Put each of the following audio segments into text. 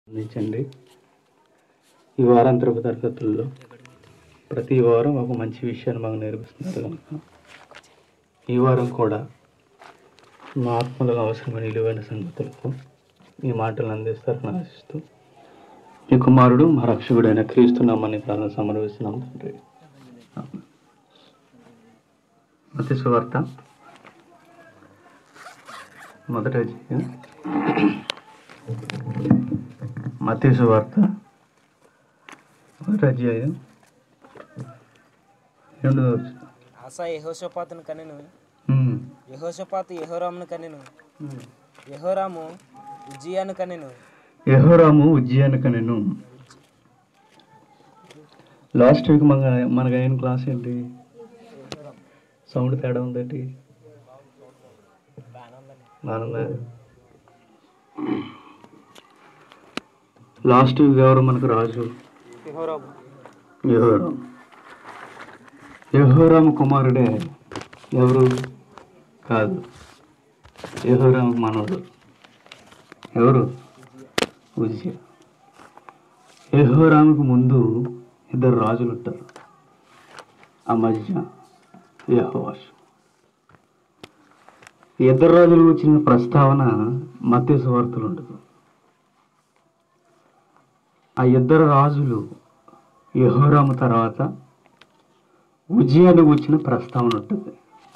అందించండి ఈ వారాంతరపు తరగతుల్లో ప్రతి వారం ఒక మంచి విషయాన్ని మాకు నేర్పిస్తున్నారు కనుక ఈ వారం కూడా మా ఆత్మలకు అవసరమైన విలువైన సంగతులకు మీ మాటలు అందిస్తారని ఆశిస్తూ మీ కుమారుడు మా రక్షకుడైన క్రీస్తు నామాన్ని ప్రార్థన సమర్పిస్తున్నాం తండ్రి మతి సువార్త మొదట అధ్యాయం. మత్తయి సువార్త మొదటి అధ్యాయం రెండో ఆసా యహోషపాతును కనెను ఉమ్. యహోషపాతు యహోరామును కనెను యహోరాము ఉజ్జియాను కనెను యెహోరాము ఉజ్జయానికి నేను లాస్ట్ వీక్ మన మనకు అయిన క్లాస్ ఏంటి సౌండ్ తేడా ఉందేంటి బాగుందా లాస్ట్ వీక్ ఎవరు మనకు రాజు యహోరాము యెహోరాం యెహోరాము కుమారుడే ఎవరు కాదు యెహోరాము మనవడు ఎవరు ఉజ్జయ యెహోరాముకు ముందు ఇద్దరు రాజులు ఉంటారు అమజ్య యహోవాషు ఈ ఇద్దరు రాజులు వచ్చిన ప్రస్తావన మత్స్య సువార్తలు ఉండదు ఆ ఇద్దరు రాజులు యహోరాము తర్వాత ఉజ్జయాలు వచ్చిన ప్రస్తావన ఉంటుంది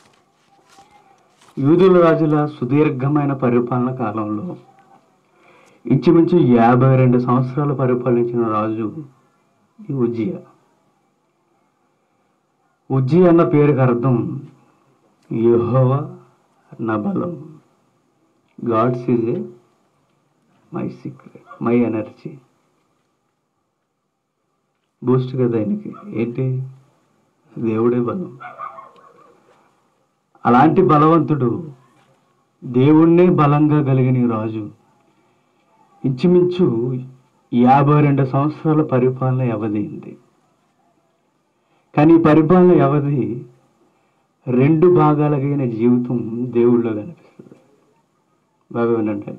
యూదుల రాజుల సుదీర్ఘమైన పరిపాలన కాలంలో ఇంచుమించు యాభై రెండు సంవత్సరాలు పరిపాలించిన రాజు ఈ ఉజ్జియ ఉజ్జి అన్న పేరుకి అర్థం యెహోవా నా బలం God's is a my secret my energy boost కదా ఆయనకి ఏంటి దేవుడే బలం అలాంటి బలవంతుడు దేవుణ్ణే బలంగా కలిగిన ఈ రాజు ఇంచుమించు యాభై రెండు సంవత్సరాల పరిపాలన వ్యవధింది కానీ ఈ పరిపాలన వ్యవధి రెండు భాగాలకైన జీవితం దేవుళ్ళో కనిపిస్తుంది బాగా వినండి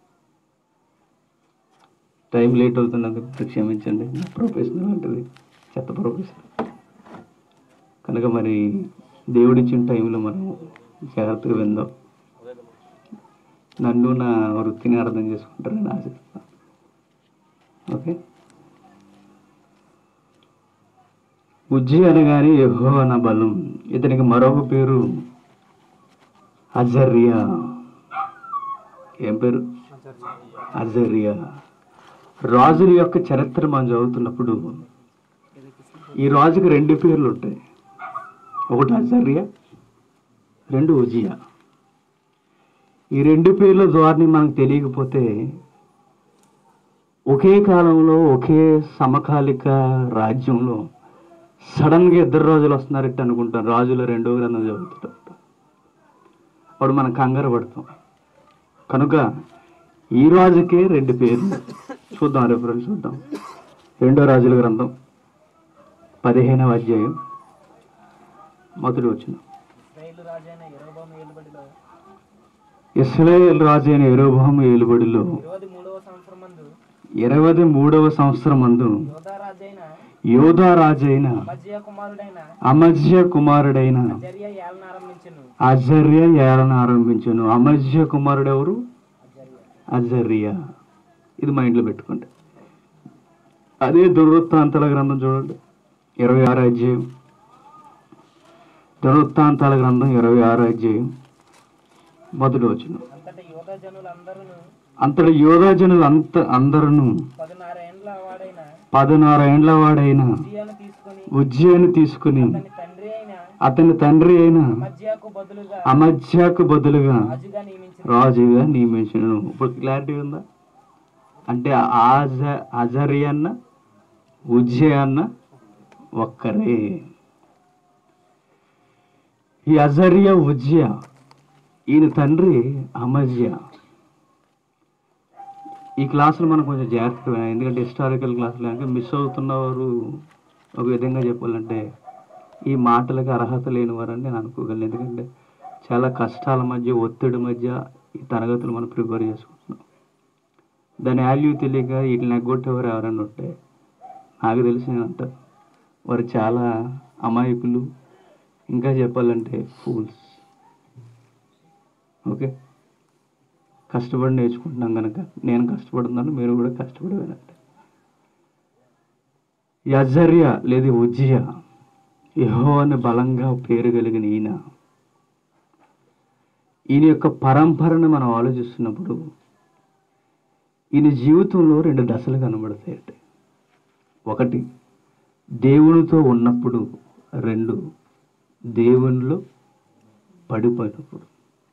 టైం లేట్ అవుతున్నందుకు క్షమించండి నా ప్రొఫెషనల్ అంటది చెత్త ప్రొఫెషనల్ కనుక మరి దేవుడిచ్చిన టైంలో మనం జాగ్రత్తగా విందాం నన్ను నా వృత్తిని అర్థం చేసుకుంటారని ఆశిస్తాను ఓకే ఉజ్జి అనగానే యహో అన్న బలం ఇతనికి మరొక పేరు అజర్రియా ఏం పేరు అజర్రియా రాజుల యొక్క చరిత్ర మనం చదువుతున్నప్పుడు ఈ రాజుకి రెండు పేర్లు ఉంటాయి ఒకటి అజర్య రెండు ఉజియా ఈ రెండు పేర్ల ద్వారాని మనకు తెలియకపోతే ఒకే కాలంలో ఒకే సమకాలిక రాజ్యంలో సడన్గా ఇద్దరు రాజులు వస్తున్నారట్టు అనుకుంటాం రాజుల రెండో గ్రంథం చదువుతుంటాం అప్పుడు మనం కంగారు పడతాం కనుక ఈ రాజుకే రెండు పేర్లు చూద్దాం రిఫరెన్స్ చూద్దాం రెండో రాజుల గ్రంథం పదిహేనవ అధ్యాయం మొదటి వచ్చిన ఇస్రాయేలు రాజైన యెరోబాము ఏలుబడిలో ఇస్రాయేల్ రాజు అయిన ఎరోభాము ఏలుబడిలో ఇరవై మూడవ సంవత్సరం మందు ఇరవై మూడవ సంవత్సరం మందు యోధా రాజైన యోధా రాజైన మజ్జియా కుమారుడైన అమజ్య కుమారుడైన జరియా ఏలన ఆరంభించెను అజర్య ఏలన ఆరంభించాను అమజ్య కుమారుడు ఎవరు అజర్య ఇది మైండ్లో పెట్టుకోండి అదే దుర్వృత్తాంతాల గ్రంథం చూడండి ఇరవై ఆరు అధ్యాయం దుర్వృత్తాంతాల గ్రంథం ఇరవై ఆరు అధ్యాయం మొదటి వచ్చిన అంతటి యోధా జనులందరూ అంతటి యోధాజనులు అంత అందరూ పదిన్నర ఏండ్ల వాడైన పదనారు ఏండ్ల వాడైన ఉజ్జియాను తీసుకొని ఉజ్జయను తీసుకుని అతని తండ్రి అయిన అతని తండ్రి అయిన మజ్జియాకు బదులుగా అమధ్యకు బదులుగా రాజుగా నియమించిన రాజుగా నియమించను ఇప్పుడు క్లారిటీ ఉందా అంటే ఆజ అజరి అన్న ఉజ్జయ అన్న ఒక్కరే ఈ అజరియ ఉజ్జయ ఈయన తండ్రి అమజ్య ఈ క్లాసులు మనం కొంచెం జాగ్రత్తగా వినాలి. ఎందుకంటే హిస్టారికల్ క్లాసులు అంటే మిస్ అవుతున్నవారు ఒక విధంగా చెప్పాలంటే ఈ మాటలకు అర్హత లేని వారని నేను అనుకోగలను ఎందుకంటే చాలా కష్టాల మధ్య ఒత్తిడి మధ్య ఈ తరగతులు మనం ప్రిపేర్ చేసుకుంటున్నాం దాని వాల్యూ తెలియక వీటిని నెగ్గొట్టేవారు ఎవరైనా ఉంటే నాకు తెలిసినంత వారు చాలా అమాయకులు ఇంకా చెప్పాలంటే ఫూల్స్ ఓకే కష్టపడి నేర్చుకుంటున్నాం కనుక నేను కష్టపడుతున్నాను మీరు కూడా కష్టపడి వినండి యజర్య లేదా ఉజ్జియ యహో అని బలంగా పేరు కలిగిన ఈయన ఈయన యొక్క పరంపరను మనం ఆలోచిస్తున్నప్పుడు ఈయన జీవితంలో రెండు దశలు కనబడతాయట ఒకటి దేవునితో ఉన్నప్పుడు రెండు దేవునిలో పడిపోయినప్పుడు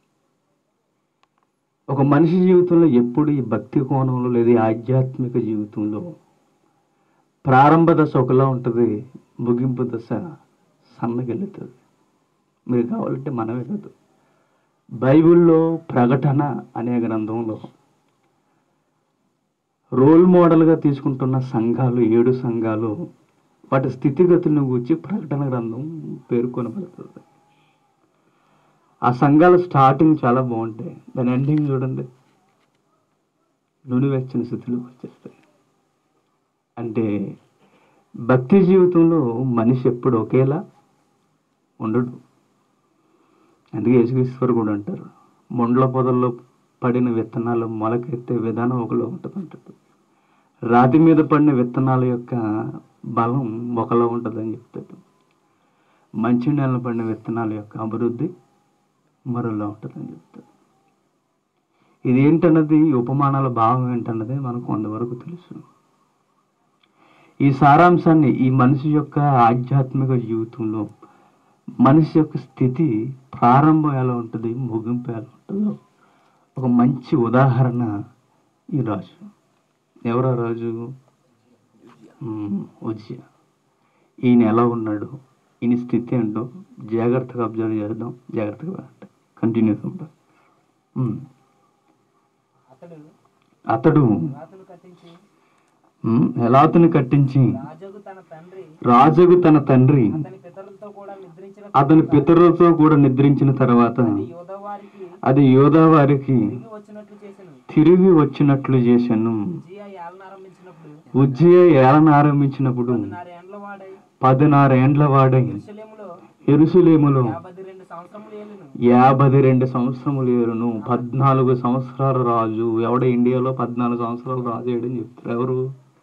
ఒక మనిషి జీవితంలో ఎప్పుడు ఈ భక్తి కోణంలో లేదా ఈ ఆధ్యాత్మిక జీవితంలో ప్రారంభ దశ ఒకలా ఉంటుంది ముగింపు దశ సన్నగిల్లుతుంది మీరు కావాలంటే మనమే కాదు బైబిల్లో ప్రకటన అనే గ్రంథంలో రోల్ మోడల్గా తీసుకుంటున్న సంఘాలు ఏడు సంఘాలు వాటి స్థితిగతులను గురించి ప్రకటన గ్రంథం పేర్కొనబడుతుంది ఆ సంఘాల స్టార్టింగ్ చాలా బాగుంటాయి దాని ఎండింగ్ చూడండి నునివెచ్చని స్థితిలోకి వచ్చేస్తాయి అంటే భక్తి జీవితంలో మనిషి ఎప్పుడు ఒకేలా ఉండడు అందుకే యేసుక్రీశ్వరు కూడా అంటారు మొండ్ల పొదల్లో పడిన విత్తనాలు మొలకెత్తే విధానం ఒకలో ఉంటుంది అంటాడు రాతి మీద పడిన విత్తనాల యొక్క బలం ఒకలో ఉంటుందని చెప్తాడు మంచి నేల పడిన విత్తనాల యొక్క అభివృద్ధి మరోలా ఉంటుందని చెప్తాడు ఇది ఏంటన్నది ఈ ఉపమానాల భావం ఏంటన్నది మనకు కొంతవరకు తెలుసు ఈ సారాంశాన్ని ఈ మనిషి యొక్క ఆధ్యాత్మిక జీవితంలో మనిషి యొక్క స్థితి ప్రారంభం ఎలా ఉంటుంది ముగింపు ఎలా ఉంటుందో ఒక మంచి ఉదాహరణ ఈ రాజు ఎవరా రాజు మ్మ్, ఉజ్జయ ఈయన ఎలా ఉన్నాడు ఈయన స్థితి ఏంటో జాగ్రత్తగా అబ్జర్వ్ చేద్దాం జాగ్రత్తగా కంటిన్యూ ఉంటాం అతడు అతడు రాతను కట్టించి మ్మ్, ఎలాతుని కట్టించి రాజుకు తన తండ్రి రాజుకు తన తండ్రి అతని పితరులతో కూడా నిద్రించిన అతని పితరులతో కూడా నిద్రించిన తర్వాత యోధ వారికి అది యోధా వారికి తిరిగి వచ్చినట్లు చేసెను తిరిగి వచ్చినట్లు చేశాను జియా ఏలన ఆరంభించినప్పుడు ఉజ్జయ ఏలన ఆరంభించినప్పుడు నారేండ్ల వాడై పదినారేండ్ల వాడై ఎరుసలేములో ఎరుసలేములో యాభై రెండు సంవత్సరములు ఏలును యాభై రెండు సంవత్సరములు ఏరును పద్నాలుగు సంవత్సరాల రాజు ఎవడ ఇండియాలో పద్నాలుగు సంవత్సరాలు రాజు అయ్యాడని చెప్తారు ఎవరు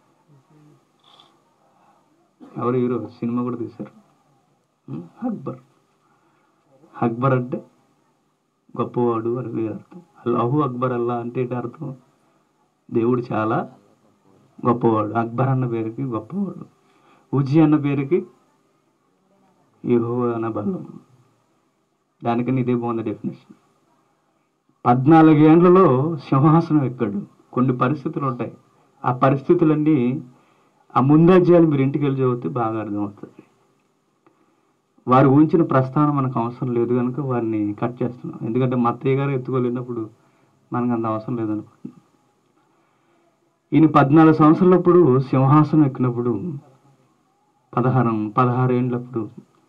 ఎవరు హీరో సినిమా కూడా తీశారు ఉం? అక్బర్ అక్బర్ అంటే గొప్పవాడు అని వీరి అర్థం అల్లాహు అక్బర్ అల్లా అంటే ఏంటి అర్థం దేవుడు చాలా గొప్పవాడు అక్బర్ అన్న పేరుకి గొప్పవాడు ఉజి అన్న పేరుకి యహో అన్న బలం దానికని ఇదే బాగుంది డెఫినేషన్ పద్నాలుగేండ్లలో సింహాసనం ఎక్కాడు కొన్ని పరిస్థితులు ఉంటాయి ఆ పరిస్థితులన్నీ ఆ ముందధ్యాయాలు మీరు ఇంటికి వెళ్ళి చదివితే బాగా అర్థమవుతుంది వారు ఊహించిన ప్రస్థానం మనకు అవసరం లేదు కనుక వారిని కట్ చేస్తున్నాం ఎందుకంటే మా అత్తయ్య గారు ఎత్తుకోలేనప్పుడు మనకు అంత అవసరం లేదనుకుంటున్నాం ఈయన పద్నాలుగు సంవత్సరాలప్పుడు సింహాసనం ఎక్కినప్పుడు పదహారు పదహారు ఏండ్లప్పుడు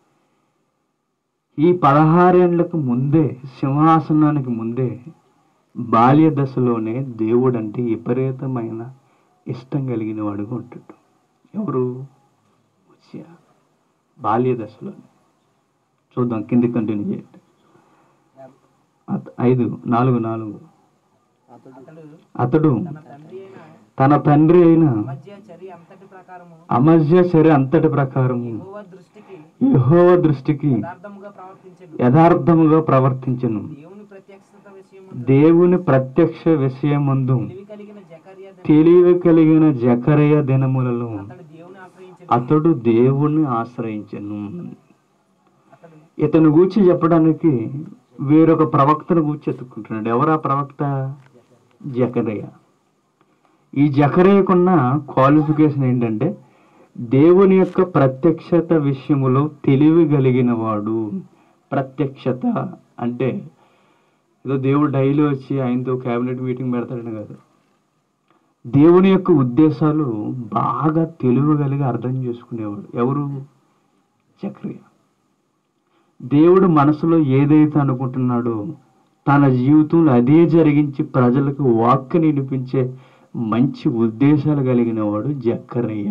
ఈ పదహారేండ్లకు ముందే సింహాసనానికి ముందే బాల్య దశలోనే దేవుడు అంటే విపరీతమైన ఇష్టం కలిగిన వాడుగా ఉంటాడు ఎవరు ఉజ్జియా. బాల్య దశలోనే చూద్దాం కింది కంటిన్యూ చేయండి అత- ఐదు నాలుగు నాలుగు అతడు అతడు తన తండ్రి అయిన తన తండ్రి అయిన మధ్య చర్య అంతటి ప్రకారము అమధ్య సరి అంతటి ప్రకారం యెహోవా దృష్టికి యెహోవ దృష్టికి యథార్థముగా ప్రవర్తించడు యథార్థముగా ప్రవర్తించను దేవుని ప్రత్యక్షత విషయం దేవుని ప్రత్యక్ష విషయమందు తెలివి కలిగిన జకర్య తెలివి కలిగిన జకరయ దినములలో అతడు దేవుని ఆశ్రయించడు అతడు దేవుణ్ణి ఆశ్రయించను అతడు ఇతను గూర్చి చెప్పడానికి వేరొక ప్రవక్తను గూర్చి ఎత్తుకుంటున్నాడు ఎవరా ప్రవక్త జకరయ్య ఈ జకరయ్యకున్న క్వాలిఫికేషన్ ఏంటంటే దేవుని యొక్క ప్రత్యక్షత విషయములో తెలివి కలిగిన వాడు ప్రత్యక్షత అంటే ఏదో దేవుడు డైలీ వచ్చి ఆయనతో క్యాబినెట్ మీటింగ్ పెడతాడని కాదు దేవుని యొక్క ఉద్దేశాలు బాగా తెలివి కలిగి అర్థం చేసుకునేవాడు ఎవరు చక్రియ దేవుడు మనసులో ఏదైతే అనుకుంటున్నాడో తన జీవితంలో అదే జరిగించి ప్రజలకు వాక్యని వినిపించే మంచి ఉద్దేశాలు కలిగిన వాడు జక్కరయ్య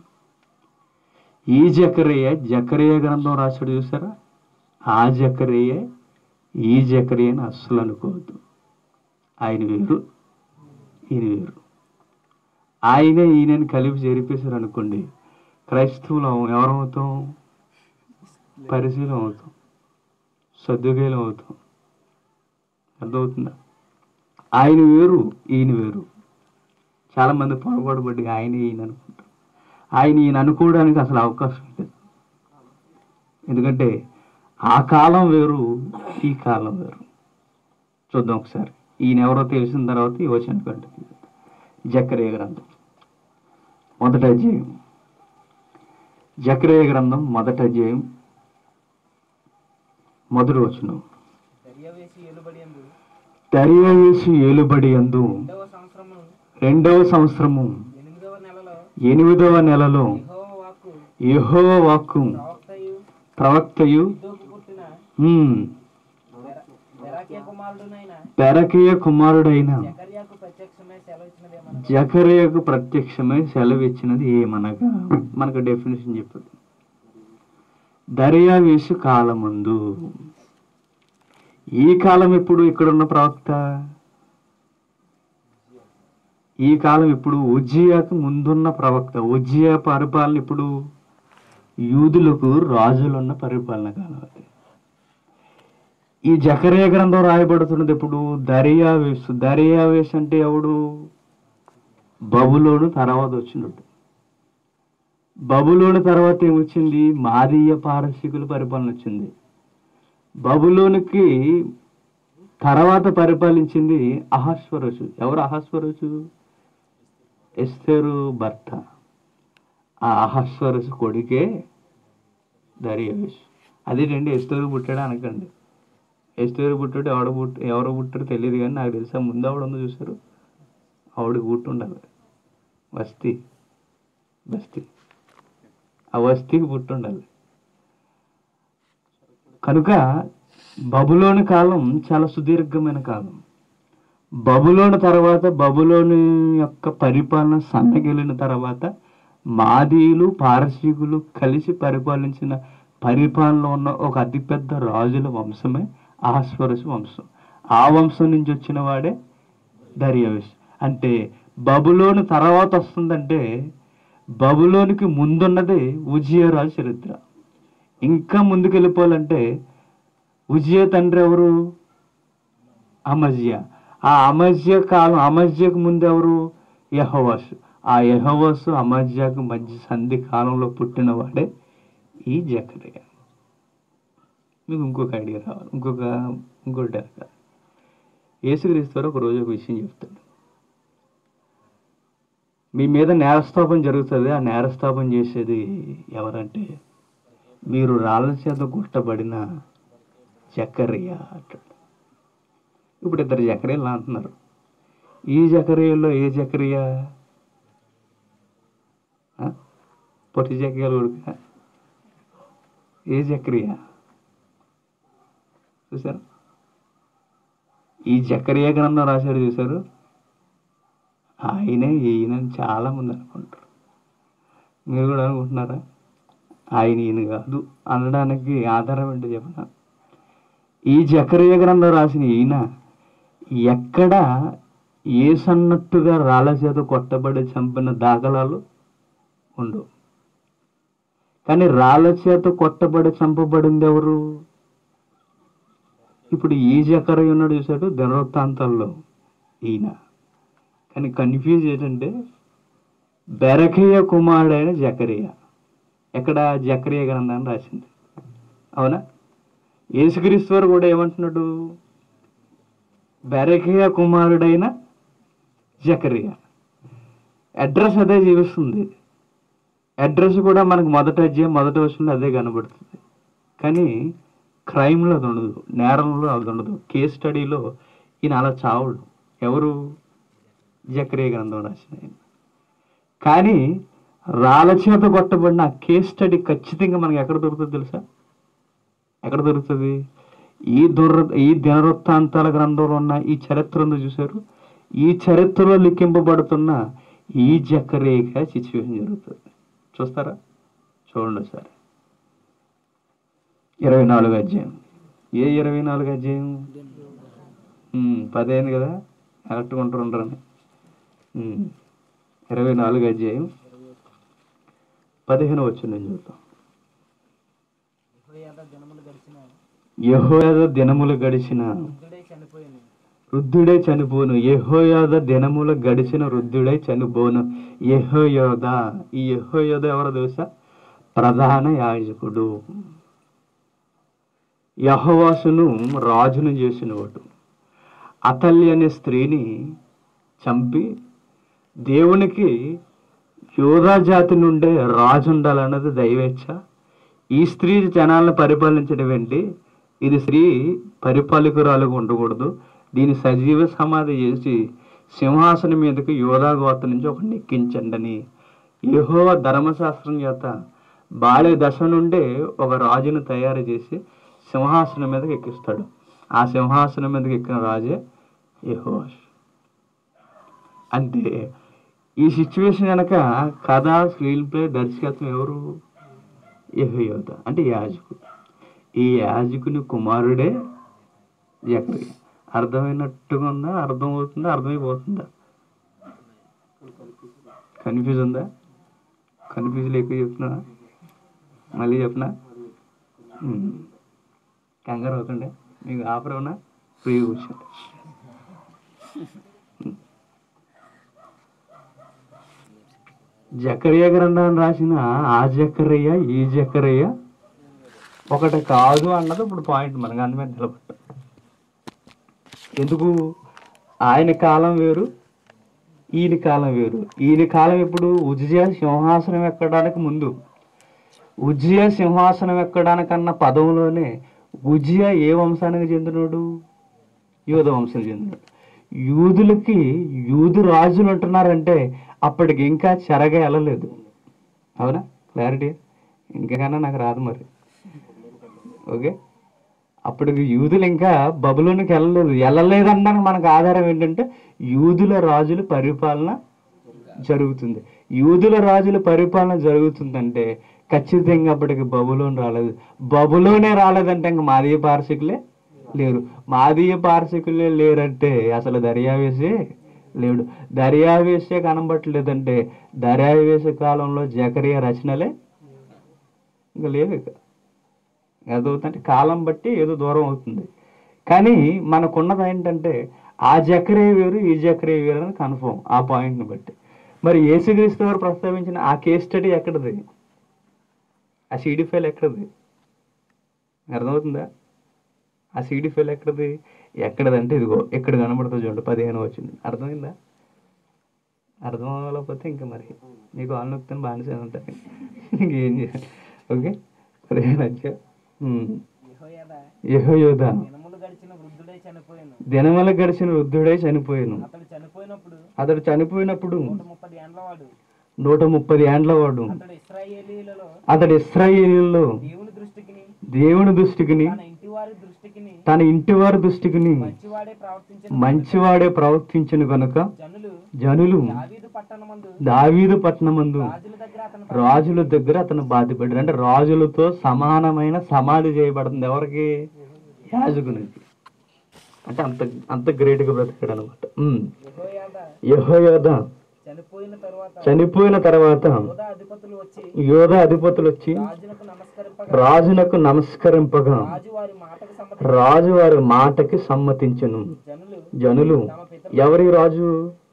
ఈ జకరయ్య జకరయ్య గ్రంథం రాశాడు చూసారా ఆ జకరయ్య ఈ జకరయ్యని అస్సలు అనుకోవద్దు ఆయన వేరు ఈయన వేరు ఆయన ఈయనని కలిపి జరిపేశారు అనుకోండి క్రైస్తవులం ఎవరవుతాం పరిశీలం అవుతాం సర్దుగేలం అవుతాం అర్థమవుతుందా ఆయన వేరు ఈయన వేరు చాలా మంది పొరపాటు పడి ఆయన ఈయన అనుకుంటారు ఆయన ఈయన అనుకోవడానికి అసలు అవకాశం లేదు ఎందుకంటే ఆ కాలం వేరు ఈ కాలం వేరు చూద్దాం ఒకసారి ఈయన ఎవరో తెలిసిన తర్వాత ఈ వచ్చిన కంటే జకరేయ గ్రంథం మొదటి అధ్యాయం జకరేయ గ్రంథం మొదటి అధ్యాయం మొదటి వచనం దర్యావేసి ఏలుబడి అందు దర్యావేసు ఏలుబడి అందు రెండవ సంవత్సరము రెండవ సంవత్సరము ఎనిమిదవ నెలలో ఎనిమిదవ నెలలో యెహోవా వాక్కు యెహోవ వాక్కు ప్రవక్తయు ప్రవక్తయు ఇద్దోకు పుట్టిన హ్మ్, బెర- బెరాకియా కుమారుడునైన పెరకీయ కుమారుడైన జకర్యాకు ప్రత్యక్షమై సెలవిచ్చినదేమనగా జకరియకు ప్రత్యక్షమై సెలవిచ్చినది ఏమనగా మనకు డెఫినేషన్ చెప్పాడు దర్యావేసు కాలమందు ఈ కాలం ఎప్పుడు ఇక్కడున్న ప్రవక్త ఈ కాలం ఇప్పుడు ఉజ్జియాకు ముందున్న ప్రవక్త ఉజ్జియా పరిపాలన ఇప్పుడు యూదులకు రాజులున్న పరిపాలన కాలం అది ఈ జకరియా గ్రంథం రాయబడుతున్నది ఇప్పుడు దర్యావేసు దర్యావేసు అంటే ఎవడు బబులోను తర్వాత వచ్చినట్టు బబులోను తర్వాత ఏమొచ్చింది మాదీయ పారసీకుల పరిపాలన వచ్చింది బబులోనికి తర్వాత పరిపాలించింది అహస్వరసు ఎవరు అహస్వరసు ఎస్తేరు భర్త ఆ అహస్వరసు కొడుకే దర్యావేశు అదేంటండి ఎస్తేరు పుట్టాడు అనకండి ఎస్తేరు పుట్టాడు ఎవడ పుట్ట ఎవరు పుట్టాడో తెలియదు కానీ నాకు తెలుసా ముందు ఆవిడ ఉందో చూసారు ఆవిడకి పుట్టి ఉండాలి వస్తీ బస్తీ ఆ వస్తీకి పుట్టి ఉండాలి కనుక బబులోని కాలం చాలా సుదీర్ఘమైన కాలం బబులోని తర్వాత బబులోని యొక్క పరిపాలన సన్నగిలిన తర్వాత మాదీయులు పారసీకులు కలిసి పరిపాలించిన పరిపాలనలో ఉన్న ఒక అతిపెద్ద రాజుల వంశమే ఆస్వరసు వంశం ఆ వంశం నుంచి వచ్చిన వాడే దర్యావేష్ అంటే బబులోని తర్వాత వస్తుందంటే బబులోనికి ముందున్నది ఉజియరాజు చరిత్ర ఇంకా ముందుకు వెళ్ళిపోవాలంటే ఉజియ తండ్రి ఎవరు అమజ్య ఆ అమజ్య కాలం అమజ్యకు ముందు ఎవరు యహోవాసు ఆ యహోవాసు అమజ్యకు మధ్య సంధి కాలంలో పుట్టిన వాడే ఈ జకరియా మీకు ఇంకొక ఐడియా రావాలి ఇంకొక ఇంకోటి డైరెక్ట్ యేసుక్రీస్తు వారు ఒక రోజు ఒక విషయం చెప్తాడు మీ మీద నేరస్థాపన జరుగుతుంది ఆ నేరస్థాపన చేసేది ఎవరంటే మీరు రాళ్ళ చేత గుట్టబడిన జకరియా అంటాడు ఇప్పుడు ఇద్దరు జకరియలు అంటున్నారు ఈ జకరియలో ఏ జకరియా ఆ? పొట్టి జకరియాలు కొడుక ఏ జకరియా చూసారు ఈ జకరియా గ్రంథం రాశాడు చూసారు ఆయనే ఈయన అని చాలా మంది అనుకుంటారు మీరు కూడా అనుకుంటున్నారా ఆయన ఈయన కాదు అనడానికి ఆధారం ఏంటో చెప్పనా ఈ జకరియా గ్రంథం రాసిన ఈయన ఎక్కడ ఏసన్నట్టుగా రాళ్ళ చేత కొట్టబడి చంపిన దాఖలాలు ఉండవు కానీ రాళ్ళ చేత కొట్టబడి చంపబడింది ఎవరు ఇప్పుడు ఈ జకరయ్య ఉన్నాడు చూసాడు దినవృత్తాంతాల్లో ఈయన కానీ కన్ఫ్యూజ్ ఏంటంటే బెరకయ్య కుమారుడైన జకరియా ఎక్కడ జకరియా గ్రంథాన్ని రాసింది అవునా యేసుక్రీశ్వరు కూడా ఏమంటున్నాడు బెరకయ్య కుమారుడైన జకరియా అడ్రస్ అదే జీవిస్తుంది అడ్రస్ కూడా మనకు మొదట అధ్యాయం మొదట వచ్చింది అదే కనబడుతుంది కానీ క్రైమ్లో అది ఉండదు నేరంలో అది ఉండదు కేస్ స్టడీలో ఈయన అలా చావడు ఎవరు జకరియా గ్రంథం రాసిన ఆయన కానీ రాళ్ళ చేత కొట్టబడిన ఆ కేస్ స్టడీ ఖచ్చితంగా మనకి ఎక్కడ దొరుకుతుంది తెలుసా ఎక్కడ దొరుకుతుంది ఈ దుర్ ఈ దినవృత్తాంతాల గ్రంథంలో ఉన్న ఈ చరిత్ర ఉంది చూసారు ఈ చరిత్రలో లిఖింపబడుతున్న ఈ జక్కరేగా సిచ్యువేషన్ జరుగుతుంది చూస్తారా చూడండి సార్ ఇరవై నాలుగు అధ్యాయం ఏ ఇరవై నాలుగు అధ్యాయం ఉమ్, పది అయింది కదా కరెక్ట్గా ఉంటారు ఉండరని ఉమ్, ఇరవై నాలుగు అధ్యాయం పదిహేను వచ్చి నేను చూద్దాం యెహోయాదా దినములు గడిచిన యెహోయాద దినములు గడిచిన వృద్ధుడై చనిపోయాను వృద్ధుడై చనిపోను యెహోయాద దినములు గడిచిన వృద్ధుడై చనిపోను యెహోయోద ఈ యెహోయోద ఎవరో తెలుసా ప్రధాన యాజకుడు యహోవాసును రాజును చేసినవాడు అతల్లి అనే స్త్రీని చంపి దేవునికి యోధా జాతి నుండే రాజు ఉండాలన్నది దైవేచ్ఛ ఈ స్త్రీ జనాలను పరిపాలించడం ఏంటి ఇది స్త్రీ పరిపాలకురాలుగా ఉండకూడదు దీని సజీవ సమాధి చేసి సింహాసనం మీదకి యోధా గోత్ర నుంచి ఒక నెక్కించండి అని యెహోవ ధర్మశాస్త్రం చేత బాల్య దశ నుండే ఒక రాజును తయారు చేసి సింహాసనం మీదకి ఎక్కిస్తాడు ఆ సింహాసనం మీదకి ఎక్కిన రాజే యెహోవాష్ అంటే ఈ సిచ్యువేషన్ కనుక కథ స్క్రీన్ ప్లే దర్శకత్వం ఎవరు యెహోయోధ అంటే యాజకుడు ఈ యాజకుని కుమారుడే జకరియా అర్థమైనట్టుగా ఉందా అర్థమవుతుందా అర్థమైపోతుందా కన్ఫ్యూజ్ ఉందా కన్ఫ్యూజ్ లేక చెప్తున్నా మళ్ళీ చెప్పనా ఉమ్. కంగారు అవుతుండే మీకు ఆఫర్ ఉన్నా ఫ్రీ కూర్చోండి జకరియా గ్రంథాన్ని రాసిన ఆ జకరయ్య ఈ జకరయ్య ఒకటి కాదు అన్నది ఇప్పుడు పాయింట్ మనకు అందుమే నిలబట్ట ఎందుకు ఆయన కాలం వేరు ఈయన కాలం వేరు ఈయన కాలం ఇప్పుడు ఉజ్జయ సింహాసనం ఎక్కడానికి ముందు ఉజ్జయ సింహాసనం ఎక్కడానికన్న పదంలోనే ఉజ్జయ ఏ వంశానికి చెందినోడు యూద వంశం చెందినోడు యూదులకి యూదు రాజులు ఉంటున్నారంటే అప్పటికి ఇంకా చెరగా వెళ్ళలేదు అవునా క్లారిటీ ఇంకైనా నాకు రాదు మరి ఓకే అప్పటికి యూదులు ఇంకా బబులోనికి వెళ్ళలేదు వెళ్ళలేదనడానికి మనకు ఆధారం ఏంటంటే యూదుల రాజుల పరిపాలన జరుగుతుంది యూదుల రాజుల పరిపాలన జరుగుతుందంటే ఖచ్చితంగా అప్పటికి బబులోని రాలేదు బబులోనే రాలేదంటే ఇంకా మాదీయ పార్శికులే లేరు మాదీయ పార్శికులే లేరంటే అసలు దర్యావేసే లేడు దర్యావేసే కనబట్టలేదంటే దర్యావేస కాలంలో జకరియా రచనలే ఇంకా లేవు ఇక ఏదవుతుందంటే కాలం బట్టి ఏదో దూరం అవుతుంది కానీ మనకున్నది ఏంటంటే ఆ జకరే వేరు ఈ జకరే వేరు అని కన్ఫర్మ్ ఆ పాయింట్ని బట్టి మరి యేసుక్రీస్తు గారు ప్రస్తావించిన ఆ కేస్ స్టడీ ఎక్కడది ఆ సీడీ ఫైల్ ఎక్కడది అర్థమవుతుందా ఆ సీడీ ఫైల్ ఎక్కడది ఎక్కడదంటే ఇదిగో ఇక్కడ కనబడుతుంది చూడండి పదిహేను వచ్చింది అర్థమైందా అర్థం అవ్వకపోతే ఇంకా మరి మీకు ఆల్ నొక్కుతాను బాగానే ఉంటాయి ఇంకేం చేయాలి ఓకే పదిహేను వచ్చా యెహోయాదా యహోయోధ దినములు గడిచిన వృద్ధుడై చనిపోయాను దినముల గడిచిన వృద్ధుడై చనిపోయాను అతడు చనిపోయినప్పుడు అతడు చనిపోయినప్పుడు నూట ముప్పది ఏండ్ల వాడు నూట ముప్పది ఏండ్ల వాడు అతడు ఇస్రాయేలీలలో అతడు ఇస్రాయేలీలో దేవుని దృష్టికిని దేవుని దృష్టికిని తన ఇంటి వారి దృష్టికిని తన ఇంటి వారి దృష్టికిని మంచివాడే ప్రవర్తించిన మంచివాడే ప్రవర్తించిన కనుక జనులు జనులు దావీదు పట్టణమందు దావీదు పట్టణమందు రాజుల దగ్గర అతను రాజుల దగ్గర అతను బాధ్యపడ్డాడు అంటే రాజులతో సమానమైన సమాధి చేయబడుతుంది ఎవరికి యాజకునికి అంటే అంత అంత గ్రేట్గా బ్రతికాడు అనమాట యెహోయాదా యహోయోధ చనిపోయిన తరువాత చనిపోయిన తర్వాత యోధా అధిపతులు వచ్చి యోధ అధిపతులు వచ్చి రాజునకు నమస్కరింపగా రాజునకు నమస్కరింపగా రాజు వారి మాటకు సమ్మతి రాజు వారి మాటకి సమ్మతించను జనులు జనులు తమ పితరులు ఎవరి రాజు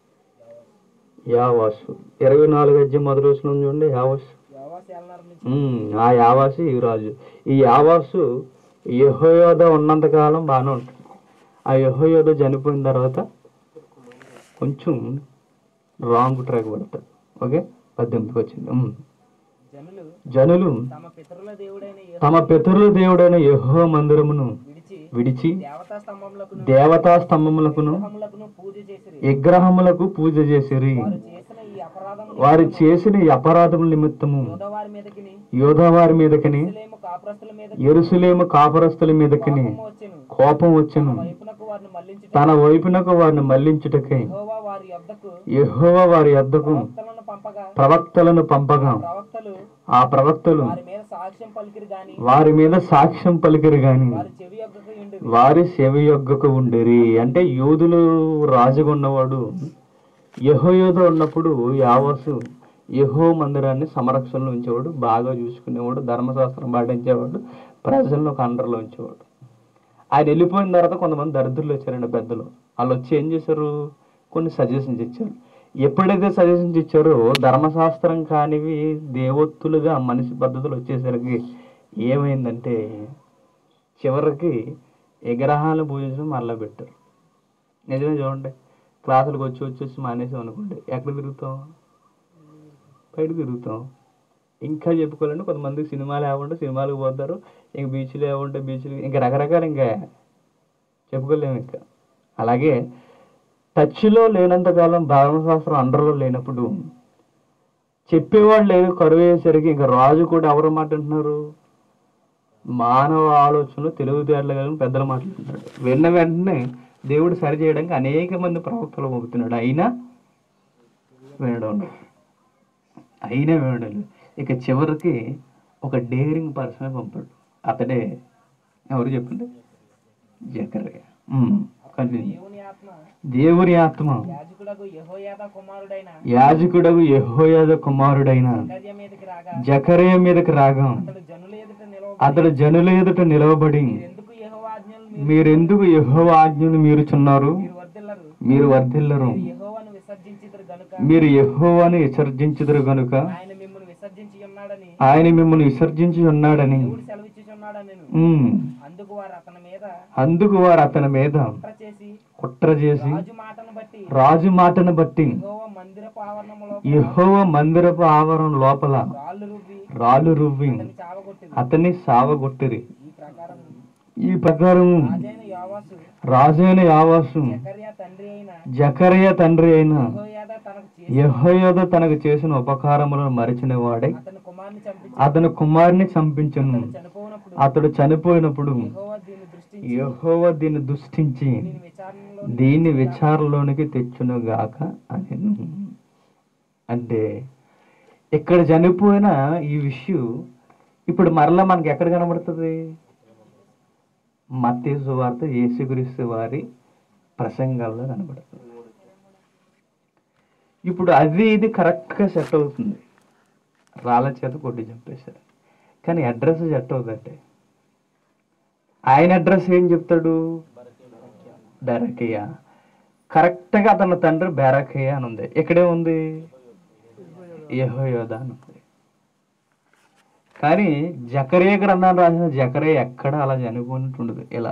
యావాసు ఇరవై నాలుగు అధ్యాయం మొదటి వచ్చిన చూడండి యావాసు వ్యవసాయాలను నుంచి ఉమ్, ఆ యావాసు ఈ రాజు ఈ యావాసు యహోయోధ ఉన్నంత కాలం బాగానే ఉంటుంది ఆ యహోయోధ చనిపోయిన తర్వాత కొంచెం రాంగ్ ట్రాక్ పడతాడు ఓకే పద్దెనిమిదికి వచ్చింది ఉమ్. జనులు జనులు తమ పితరుల దేవుడైన యెహోవాను తమ పితరుల దేవుడైన యెహోవా మందిరమును విడిచి విడిచి దేవతా స్తంభములకును దేవతా స్తంభములకును విగ్రహములకును పూజ చేసిరి విగ్రహములకు పూజ చేసిరి వారు చేసిన ఈ అపరాధం వారు చేసిన ఈ అపరాధముల నిమిత్తము యోధవారి మీదకిని యోధావారి మీదకని ఇస్రాయేలు కాపురస్తుల మీద ఎరుసలేము కాపరస్తుల మీదకని వచ్చెను కోపం వచ్చెను వైపునకు వారిని మళ్లించుట తన వైపునకు వారిని మళ్లించుటకై యెహోవా వారి యొద్దకు యెహోవా వారి యొద్దకు ప్రవక్తలను పంపగా ప్రవక్తలను పంపగా ప్రవక్తలు ఆ ప్రవక్తలు వారి మీద సాక్ష్యం పలికిరి గాని వారి మీద సాక్ష్యం పలికిరు గాని వారి చెవి యొక్కకు ఉండి వారి సెవి యొగ్గకు ఉండేరి అంటే యూదులు రాజుగా ఉన్నవాడు యహోయోధ ఉన్నప్పుడు యావసు యహో మందిరాన్ని సంరక్షణలో ఉంచేవాడు బాగా చూసుకునేవాడు ధర్మశాస్త్రం పాటించేవాడు ప్రజలను ఒక అండర్లో ఉంచేవాడు ఆయన వెళ్ళిపోయిన తర్వాత కొంతమంది దరిద్రులు వచ్చారండి పెద్దలు వాళ్ళు వచ్చి ఏం చేశారు కొన్ని సజెషన్స్ ఇచ్చారు ఎప్పుడైతే సజెషన్స్ ఇచ్చారో ధర్మశాస్త్రం కానివి దేవోత్తులుగా మనిషి పద్ధతులు వచ్చేసరికి ఏమైందంటే చివరికి విగ్రహాలను పూజించడం మరలా పెట్టారు నిజమే చూడండి క్లాసులకు వచ్చి వచ్చేసి మానేసాం అనుకోండి ఎక్కడ తిరుగుతాం బయట తిరుగుతాం ఇంకా చెప్పుకోవాలంటే కొంతమందికి సినిమాలు ఏమంటే సినిమాలకు పోతారు ఇంక బీచ్లు ఏమంటే బీచ్లు ఇంకా రకరకాలు ఇంకా చెప్పుకోలేము ఇంకా అలాగే టచ్లో లేనంతకాలం ధర్మశాస్త్రం అండర్లో లేనప్పుడు చెప్పేవాడు లేదు కరువు అయ్యేసరికి ఇంకా రాజు కూడా ఎవరు మాట అంటున్నారు మానవ ఆలోచనలు తెలివితేటలు కలిగిన పెద్దల మాట్లాడుతున్నాడు విన్న వెంటనే దేవుడు సరి చేయడానికి అనేక మంది ప్రవక్తలు పంపుతున్నాడు అయినా వినడం లేదు. అయినా వినడం లేదు. ఇక చివరికి ఒక డేరింగ్ పర్సన్ పంపాడు అతడే ఎవరు చెప్పండి జకరయ్య కంటిన్యూ దేవుని ఆత్మ దేవుని ఆత్మ యాజకుడకు యెహోయాదా కుమారుడైన యాజకుడగు యెహోయాద కుమారుడైన గద్య మీదకి రాగా జకరయ్య మీదకి రాగా అతడు జనుల ఎదుట నిలవ అతడు జనుల ఎదుట నిలవబడి ఎందుకు యెహోవా ఆజ్ఞలు మీరు మీరెందుకు యెహోవా ఆజ్ఞను మీరుచున్నారు మీరు వర్ధిల్లరు మీరు వర్ధిల్లరు మీరు యెహోవాను విసర్జించిద్దరు గనుక మీరు యెహోవాను విసర్జించుదురు గనుక ఆయన మిమ్మల్ని విసర్జించి ఉన్నాడని ఆయన మిమ్మల్ని విసర్జించి ఉన్నాడని దేవుడు సెలవిచ్చుచున్నాడని ఉమ్. అందుకు వారు అతని మీద అందుకు వారు అతని మీద కుట్ర చేసి కుట్ర చేసి రాజు మాటను బట్టి రాజు మాటను బట్టి యెహోవా మందిరపు ఆవరణములో యెహోవ మందిరపు ఆవరణ లోపల రాళ్ళు రువ్వి రాళ్ళు రువ్వి అతని చావగొట్టింది అతన్ని సావగొట్టిరి ఈ ప్రకారం ఈ ప్రకారం రాజైన యోవాసు రాజైన యావాసు జకర్యా తండ్రి అయిన జకరయ్య తండ్రి అయిన యెహోయాదా తనకు చేసి యెహోయోద తనకు చేసిన ఉపకారములను మరిచిన వాడే అతని కుమారుని చంపించి అతని కుమారుని చంపించను చనిపోయినప్పుడు అతడు చనిపోయినప్పుడు యెహోవా దీన్ని దృష్టి యెహోవ దీన్ని దుష్టించి దీని విచారణలో దీన్ని విచారణలోనికి తెచ్చునుగాక అని అంటే ఇక్కడ చనిపోయిన ఈ విషయం ఇప్పుడు మరలా మనకి ఎక్కడ కనబడుతుంది మత్తేసు వార్త యేసుక్రీస్తు వారి ప్రసంగాల్లో కనబడుతుంది ఇప్పుడు అది ఇది కరెక్ట్గా సెట్ అవుతుంది రాళ్ళ చేత కొట్టి చంపేశారు కానీ అడ్రస్ సెట్ అవుతుందంటే ఆయన అడ్రస్ ఏం చెప్తాడు బెరకయ్య కరెక్ట్గా అతని తండ్రి బెరకయ్య అని ఉంది ఇక్కడే ఉంది యెహోయోధ అని ఉంది కానీ జకరే గ్రంథాన్ని రాసిన జకరే ఎక్కడ అలా చనిపోయినట్టు ఉండదు ఇలా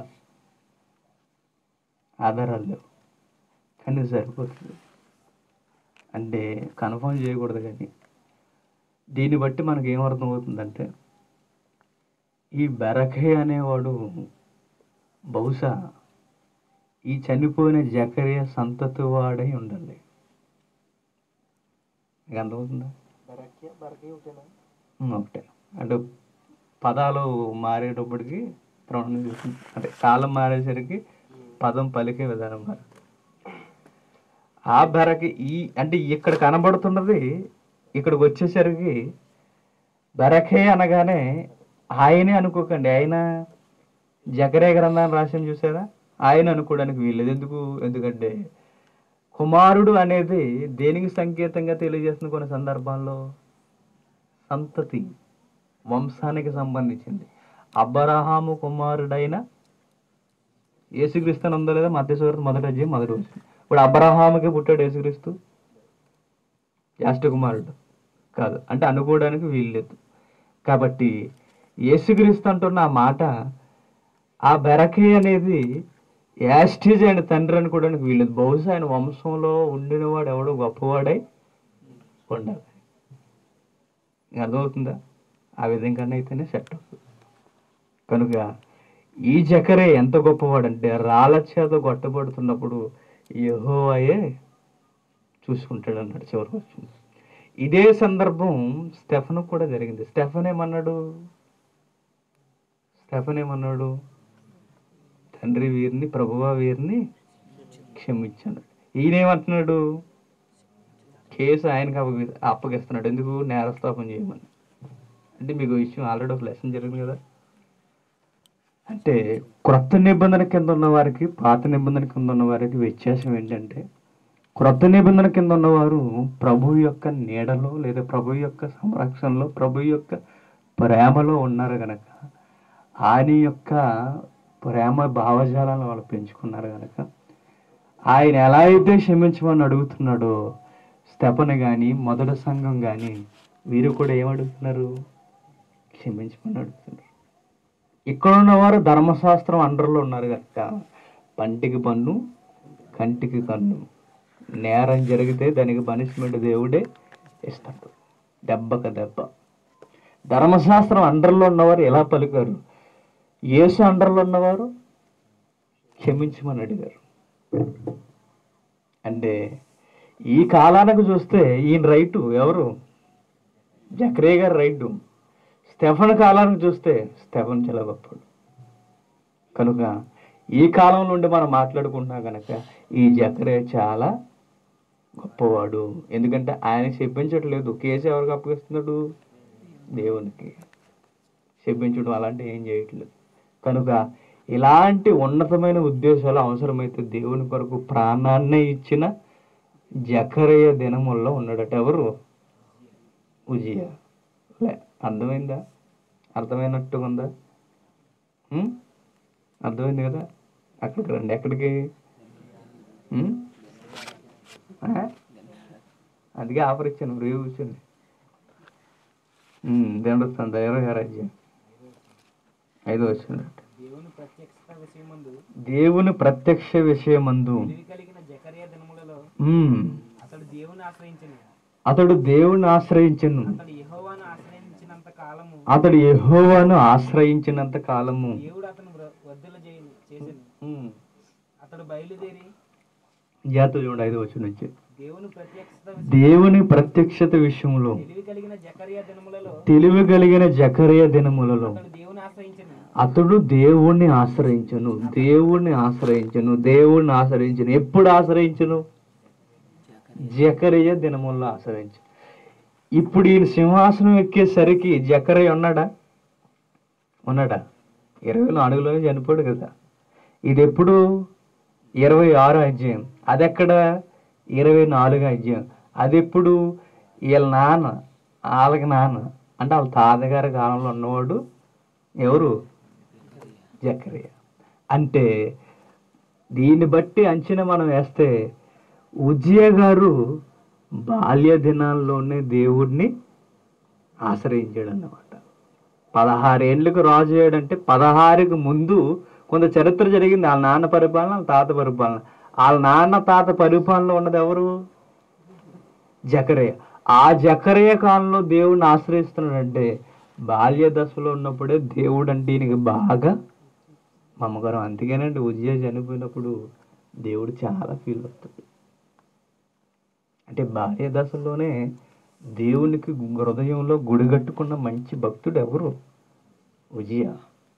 ఆధారాలు లేవు కానీ ఇది సరిపోతుంది అంటే కన్ఫర్మ్ చేయకూడదు కానీ దీన్ని బట్టి మనకి ఏమర్థం అవుతుందంటే ఈ బెరకయ్య అనేవాడు బహుశా ఈ చనిపోయిన జకరియా సంతతి వాడై ఉండాలి మీకు అర్థమవుతుందా ఉమ్, ఒకటే అంటే పదాలు మారేటప్పటికి ప్రమాణం చేస్తుంది అంటే కాలం మారేసరికి పదం పలికే విధానం మారు ఆ బెరకి ఈ అంటే ఇక్కడ కనబడుతున్నది ఇక్కడికి వచ్చేసరికి బెరకే అనగానే ఆయనే అనుకోకండి ఆయన జకరే గ్రంథాన్ని రాసిన చూసారా ఆయన అనుకోవడానికి వీల్లేదు ఎందుకు ఎందుకంటే కుమారుడు అనేది దేనికి సంకేతంగా తెలియజేస్తుంది కొన్ని సందర్భాల్లో సంతతి వంశానికి సంబంధించింది అబ్రహాము కుమారుడైన యేసుక్రీస్తు అని ఉందో లేదా మధ్యశ్వరత మొదటి అధ్యాయం మొదటి రోజు ఇప్పుడు అబ్రహాముకి పుట్టాడు యేసుక్రీస్తు యాష్ట కుమారుడు కాదు అంటే అనుకోవడానికి వీల్లేదు కాబట్టి యేసుక్రీస్తు అంటున్న ఆ మాట ఆ బెరకే అనేది యాస్టీజ్ ఆయన తండ్రి అనుకోవడానికి వీల్లేదు బహుశా ఆయన వంశంలో ఉండినవాడు ఎవడో గొప్పవాడై ఉండాలి నీకు అర్థమవుతుందా ఆ విధంగా అయితేనే సెట్ అవుతుంది కనుక ఈ జకరే ఎంత గొప్పవాడంటే రాళ్ళ చేత కొట్టబడుతున్నప్పుడు యెహోవాయే చూసుకుంటాడు అన్నాడు చివరికి వచ్చింది ఇదే సందర్భం స్టెఫన్ కూడా జరిగింది స్టెఫన్ ఏమన్నాడు స్టెఫన్ ఏమన్నాడు తండ్రి వీరిని ప్రభువా వీరిని క్షమించాడు ఈయనేమంటున్నాడు కేసు ఆయనకి అప్పగి అప్పగిస్తున్నాడు ఎందుకు నేరస్థాపన చేయమని అంటే మీకు ఈ విషయం ఆల్రెడీ ఒక లెసన్ జరిగింది కదా అంటే క్రొత్త నిబంధన కింద ఉన్న వారికి పాత నిబంధన కింద ఉన్న వారికి వ్యత్యాసం ఏంటంటే క్రొత్త నిబంధన కింద ఉన్నవారు ప్రభు యొక్క నీడలో లేదా ప్రభు యొక్క సంరక్షణలో ప్రభు యొక్క ప్రేమలో ఉన్నారు గనక ఆయన యొక్క ప్రేమ భావజాలను వాళ్ళు పెంచుకున్నారు గనక ఆయన ఎలా అయితే క్షమించమని అడుగుతున్నాడో స్తెపన కానీ మొదటి సంఘం కానీ వీరు కూడా ఏమడుగుతున్నారు క్షమించమని అడుగుతున్నారు ఇక్కడ ఉన్నవారు ధర్మశాస్త్రం అండర్లో ఉన్నారు కనుక పంటికి పన్ను కంటికి కన్ను నేరం జరిగితే దానికి పనిష్మెంట్ దేవుడే ఇస్తాడు దెబ్బక దెబ్బ ధర్మశాస్త్రం అండర్లో ఉన్నవారు ఎలా పలికారు యేసు అండర్లో ఉన్నవారు క్షమించమని అడిగారు అంటే ఈ కాలానికి చూస్తే ఈయన రైటు ఎవరు జక్రే గారు రైటు స్టెఫన్ కాలానికి చూస్తే స్టెఫన్ చాలా గొప్పడు కనుక ఈ కాలం నుండి మనం మాట్లాడుకుంటున్నాం కనుక ఈ జకరే చాలా గొప్పవాడు ఎందుకంటే ఆయన చెప్పించట్లేదు కేసు ఎవరికి అప్పగిస్తున్నాడు దేవునికి చెప్పించడం అలాంటివి ఏం చేయట్లేదు కనుక ఇలాంటి ఉన్నతమైన ఉద్దేశాలు అవసరమైతే దేవుని కొరకు ప్రాణాన్నే ఇచ్చిన జకరయ్య దినముల్లో ఉన్నాడట ఎవరు ఉజియా లే అర్థమైందా అర్థమైనట్టుగా ఉందా ఉం? అర్థమైంది కదా అక్కడికి రండి ఎక్కడికి ఉం? ఆ? అందుకే ఆఫర్ ఇచ్చాను రేవు కూర్చోండి దేవస్థానం ఇరవై రాజ్యం ఐదో వచ్చింది దేవుని ప్రత్యక్షత విషయమందు దేవుని ప్రత్యక్ష విషయమందు తెలివి కలిగిన జకర్య దినములలో ఉమ్, అతడు దేవుని ఆశ్రయించను అతడు దేవుని ఆశ్రయించను అతడు యెహోవాను ఆశ్రయించినంత కాలము అతడు యెహోవాను ఆశ్రయించినంత కాలము దేవుడు అతను వద్దుల చేయను చేసెను ఉమ్, అతడు బయలుదేరి జాత చూడండి ఐదో వచ్చి నుంచి దేవుని ప్రత్యక్షత దేవుని ప్రత్యక్షత విషయంలో తెలివి కలిగిన జకర్య దినములలో తెలివి కలిగిన జకరయ దినములలో అతడు దేవుని ఆశ్రయించను అతడు దేవుణ్ణి ఆశ్రయించను దేవుణ్ణి ఆశ్రయించను దేవుణ్ణి ఆశ్రయించను ఎప్పుడు ఆశ్రయించను జకరయ్య దినముల్లో ఆశ్రయించు ఇప్పుడు ఈయన సింహాసనం ఎక్కేసరికి జకరయ్య ఉన్నాడా ఉన్నాడా ఇరవై నాలుగులోనే చనిపోయాడు కదా ఇది ఎప్పుడు ఇరవై ఆరు అధ్యాయం అది ఎక్కడ ఇరవై నాలుగు అధ్యాయం అది ఎప్పుడు వీళ్ళ నాన్న వాళ్ళకి నాన్న అంటే వాళ్ళ తాతగారి కాలంలో ఉన్నవాడు ఎవరు జకరియా అంటే దీన్ని బట్టి అంచనా మనం వేస్తే ఉజ్జయ గారు బాల్య దినాల్లోనే దేవుడిని ఆశ్రయించాడు అన్నమాట పదహారేండ్లకు రాజు అయ్యాడంటే పదహారుకు ముందు కొంత చరిత్ర జరిగింది వాళ్ళ నాన్న పరిపాలన వాళ్ళ తాత పరిపాలన వాళ్ళ నాన్న తాత పరిపాలనలో ఉన్నది ఎవరు జకరయ్య ఆ జకరయ్య కాలంలో దేవుడిని ఆశ్రయిస్తున్నాడంటే బాల్య దశలో ఉన్నప్పుడే దేవుడు అంటే ఈయనకి బాగా మమ్మగారు అందుకేనండి ఉజ్జయ చనిపోయినప్పుడు దేవుడు చాలా ఫీల్ అవుతాడు అంటే బాల్య దశలోనే దేవునికి హృదయంలో గుడి కట్టుకున్న మంచి భక్తుడు ఎవరు ఉజియ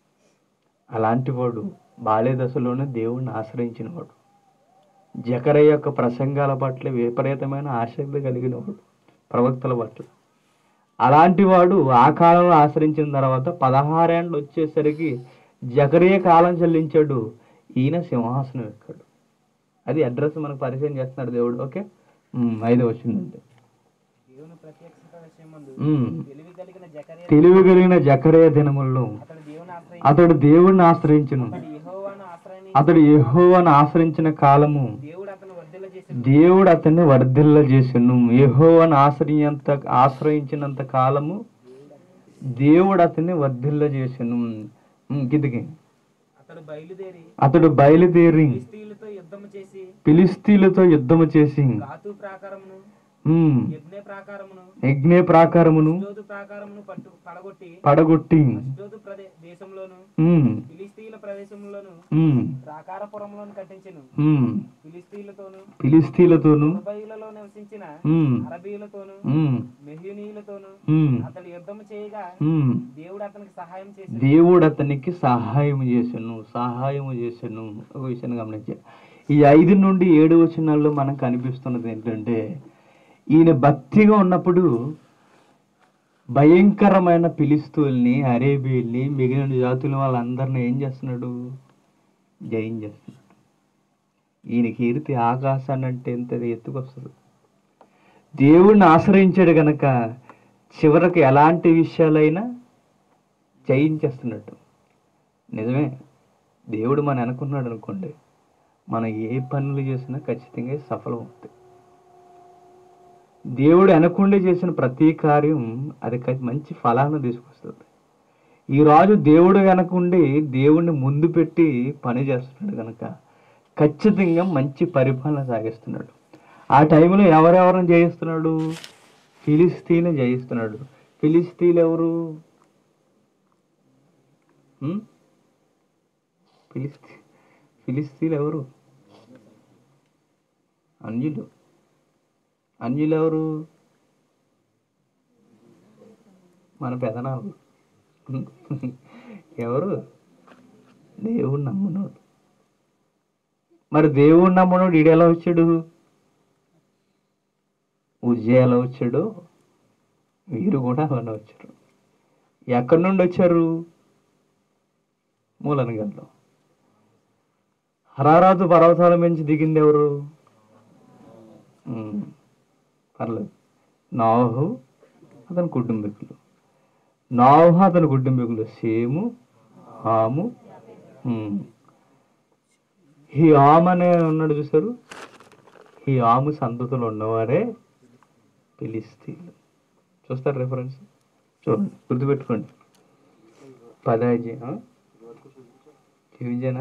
అలాంటి వాడు బాల్య దశలోనే దేవుణ్ణి ఆశ్రయించిన వాడు జకరయ్య యొక్క ప్రసంగాల పట్ల విపరీతమైన ఆసక్తి కలిగిన వాడు ప్రవక్తల పట్ల అలాంటి వాడు ఆ కాలంలో ఆశ్రయించిన తర్వాత పదహారేండ్లు వచ్చేసరికి జకరయ్య కాలం చెల్లించాడు ఈయన సింహాసనం ఎక్కాడు అది అడ్రస్ మనకు పరిచయం చేస్తున్నాడు దేవుడు ఓకే ఉమ్, ఐదో వచ్చిందండి దేవుని ప్రత్యక్షత విషయమందు ఉమ్. తెలివి కలిగిన జకర్య తెలివి కలిగిన జకరయ్య దినముల్లో అతడు దేవుని ఆశ్రయించి అతడు దేవుణ్ణి ఆశ్రయించును అతడు యెహోవాను ఆశ్రయించి అతడు యెహోవాను ఆశ్రయించిన కాలము దేవుడు అతను వర్ధిల్ల చేసి దేవుడు అతన్ని వర్ధిల్ల చేసెను యెహోవాను ఆశ్రయింత ఆశ్రయించినంత కాలము దేవుడు అతన్ని వర్ధిల్ల చేసెను ఉమ్, కిందికి అతడు బయలుదేరి అతడు బయలుదేరి ఫిలిస్తీయులతో యుద్ధం చేసి ఫిలిస్తీన్లతో యుద్ధము చేసి గాతు ప్రాకారమును ఉమ్, యజ్ఞ ప్రాకారమును యజ్ఞే ప్రాకారమును అష్డోదు ప్రాకారమును పట్టు పడగొట్టి పడగొట్టి అష్డోదు ప్రదే దేశంలోను ఉమ్, ఫిలిస్తీయుల ప్రదేశంలోను ఉమ్, ప్రాకారపురములను కట్టించెను ఉమ్, ఫిలిస్తీయులతోను ఫిలిస్తీన్లతోను ఉబయిలలో నివసించిన ఉమ్, అరబీలతోను ఉమ్, మెహ్యునీయులతోను ఉమ్, అతడు యుద్ధం చేయగా ఉమ్. దేవుడు అతనికి సహాయం చేసి దేవుడు అతనికి సహాయం చేశాను సహాయం చేశాను ఒక విషయాన్ని గమనించా ఈ ఐదు నుండి ఏడు వచనాల్లో మనకు కనిపిస్తున్నది ఏంటంటే ఈయన భక్తిగా ఉన్నప్పుడు భయంకరమైన పిలిస్తుల్ని అరేబియల్ని మిగిలిన జాతుల వాళ్ళందరినీ ఏం చేస్తున్నాడు జయించేస్తున్నాడు ఈయన కీర్తి ఆకాశాన్ని అంటే ఎంత ఎత్తుకొస్తుంది దేవుణ్ణి ఆశ్రయించాడు గనక చివరికి ఎలాంటి విషయాలైనా జయించేస్తున్నట్టు నిజమే దేవుడు మన అనుకున్నాడు అనుకోండి మనం ఏ పనులు చేసినా ఖచ్చితంగా సఫలం అవుతాయి దేవుడు అనకుండా చేసిన ప్రతి కార్యం అది ఖ- మంచి ఫలాన్ని తీసుకొస్తుంది ఈ రాజు దేవుడు వెనకుండి దేవుణ్ణి ముందు పెట్టి పని చేస్తున్నాడు కనుక ఖచ్చితంగా మంచి పరిపాలన సాగిస్తున్నాడు ఆ టైంలో ఎవరెవరిని జయిస్తున్నాడు ఫిలిస్తీని జయిస్తున్నాడు ఫిలిస్తీన్లు ఎవరు ఉం? ఫిలిస్తీ ఫిలిస్తీన్లు ఎవరు అన్యులు అన్యులు ఎవరు మన పెదనాలు ఎవరు దేవుడు నమ్మునోడు మరి దేవుడు నమ్మునోడు ఈడు ఎలా వచ్చాడు ఉజ్జయ ఎలా వచ్చాడు వీరు కూడా అలానే వచ్చారు ఎక్కడి నుండి వచ్చారు మూలని గంటం హరారాజు పర్వతాల మించి దిగింది ఎవరు ఉమ్, పర్లేదు నాహు అతని కుటుంబీకులు నాహు అతని కుటుంబీకులు సేము హాము ఉమ్. ఈ ఆమ్ అనే ఉన్నాడు చూసారు ఈ ఆము సంతతులు ఉన్నవారే పిలిస్తీన్లు చూస్తారు రెఫరెన్స్ చూడండి గుర్తుపెట్టుకోండి పదాజీ చూపించానా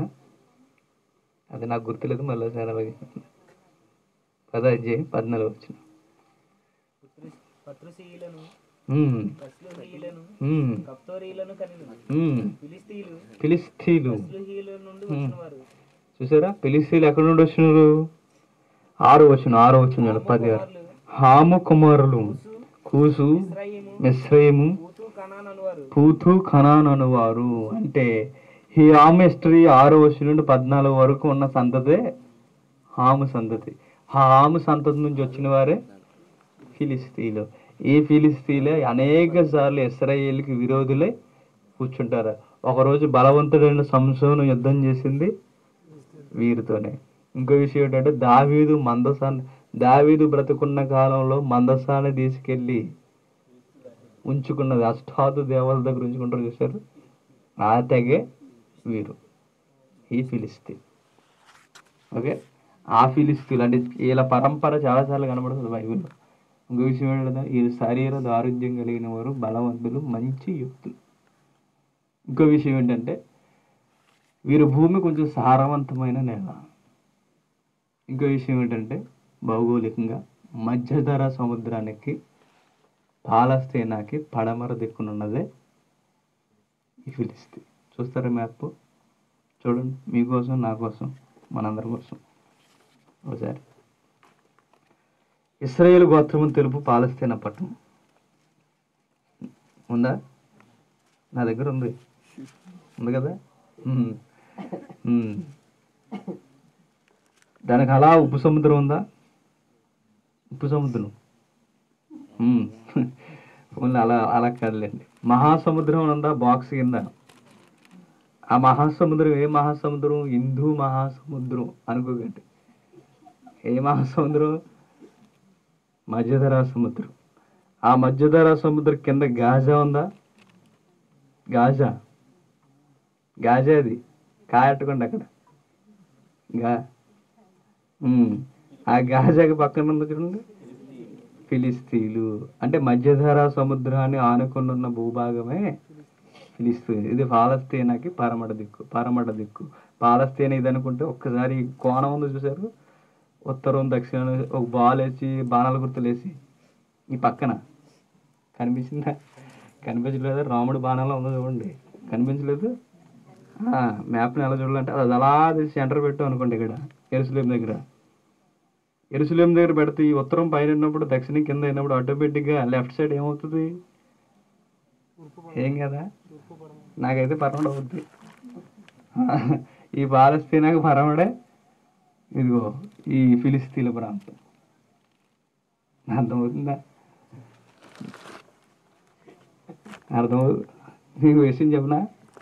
అది నాకు గుర్తులేదు మళ్ళీ ఒకసారి అలాగే పదాజీ పద్నాలుగు వచ్చిన పత్రుసీయులను ఉమ్, కస్లుహీయులను ఉమ్, కప్తోరీయులను కనిను ఉమ్. ఫిలిస్తీయులు ఫిలిస్తీన్లు కస్లుహీయుల నుండి వచ్చిన వారు చూసారా ఫిలిస్తీన్లు ఎక్కడి నుండి వచ్చినారు ఆరు వచ్చిన ఆరు వచ్చిన పది హాము కుమారులు కూసు ఇస్రాయిము మిశ్రయము కూతు కనాన్ అనువారు పూతు ఖనాన్ అనువారు అంటే ఈ హాము హిస్టరీ ఆరో వచ్చి నుండి పద్నాలుగు వరకు ఉన్న సంతతే హాము సంతతి ఆ హాము సంతతి నుంచి వచ్చిన వారే ఫిలిస్తీన్లు ఈ ఫిలిస్తీన్లే అనేక సార్లు ఇస్రాయేల్కి విరోధులై కూర్చుంటారు ఒకరోజు బలవంతుడైన సంసోను యుద్ధం చేసింది వీరితోనే ఇంకో విషయం ఏంటంటే దావీదు మందసాన్ని దావీదు బ్రతుకున్న కాలంలో మందసాన్ని తీసుకెళ్ళి ఉంచుకున్నది అష్టాదు దేవతల దగ్గర ఉంచుకుంటారు చూసారు ఆ తెగే వీరు ఈ ఫిలిస్తీన్ ఓకే ఆ ఫిలిస్తీన్ అంటే వీళ్ళ పరంపర చాలాసార్లు కనబడుతుంది బైబిల్లో ఇంకో విషయం ఏంటంటే ఈ శరీర దారుఢ్యం కలిగిన వారు బలవంతులు మంచి యుక్తులు ఇంకో విషయం ఏంటంటే వీరి భూమి కొంచెం సారవంతమైన నేల ఇంకో విషయం ఏంటంటే భౌగోళికంగా మధ్యధర సముద్రానికి పాలస్తీనాకి పడమర దిక్కునున్నదే ఈ ఫిలిస్తీన్ చూస్తారా మ్యాప్ చూడండి మీకోసం నా కోసం మనందరి కోసం ఒకసారి ఇస్రాయేల్ గోత్రము తెలుపు పాలస్తీనా పట్టణం ఉందా నా దగ్గర ఉంది ఉంది కదా ఉమ్. ఉమ్. దానికి అలా ఉప్పు సముద్రం ఉందా ఉప్పు సముద్రం ఉమ్. ఓన్లీ అలా అలా కాదులేండి మహాసముద్రం ఉందా బాక్స్ కింద ఆ మహాసముద్రం ఏ మహాసముద్రం హిందూ మహాసముద్రం అనుకోకండి ఏ మహాసముద్రం మధ్యధరా సముద్రం ఆ మధ్యధరా సముద్రం కింద గాజా ఉందా గాజా గాజా అది కాయట్టుకోండి అక్కడ గా ఉమ్. ఆ గాజాకి పక్కన ఉంది చూడండి ఫిలిస్తీన్లు అంటే మధ్యధరా సముద్రాన్ని ఆనుకుని ఉన్న భూభాగమే ఫిలిస్తీన్ ఇది పాలస్తీనాకి పరమట దిక్కు పరమట దిక్కు పాలస్తీన్ ఇది అనుకుంటే ఒక్కసారి ఈ కోణం ఉంది చూసారు ఉత్తరం దక్షిణం ఒక బాల్ వేసి బాణాల గుర్తులు వేసి ఈ పక్కన కనిపించిందా కనిపించలేదు రాముడు బాణాలు ఉందో చూడండి కనిపించలేదు ఆ, మ్యాప్ని ఎలా చూడాలంటే అది అలా తీసి సెంటర్ పెట్టాం అనుకోండి ఇక్కడ ఎరుసలేం దగ్గర ఎరుసలేం దగ్గర పెడితే ఈ ఉత్తరం పైన ఉన్నప్పుడు దక్షిణం కింద అయినప్పుడు ఆటోమేటిక్గా లెఫ్ట్ సైడ్ ఏమవుతుంది ఏం కదా నాకైతే పరమడు అవుద్ది ఈ పాలస్తీనాకు పరమడే ఇదిగో ఈ ఫిలిస్తీన్ల ప్రాంతం అర్థమవుతుందా అర్థమవుతుంది నీకు విషయం చెప్పనా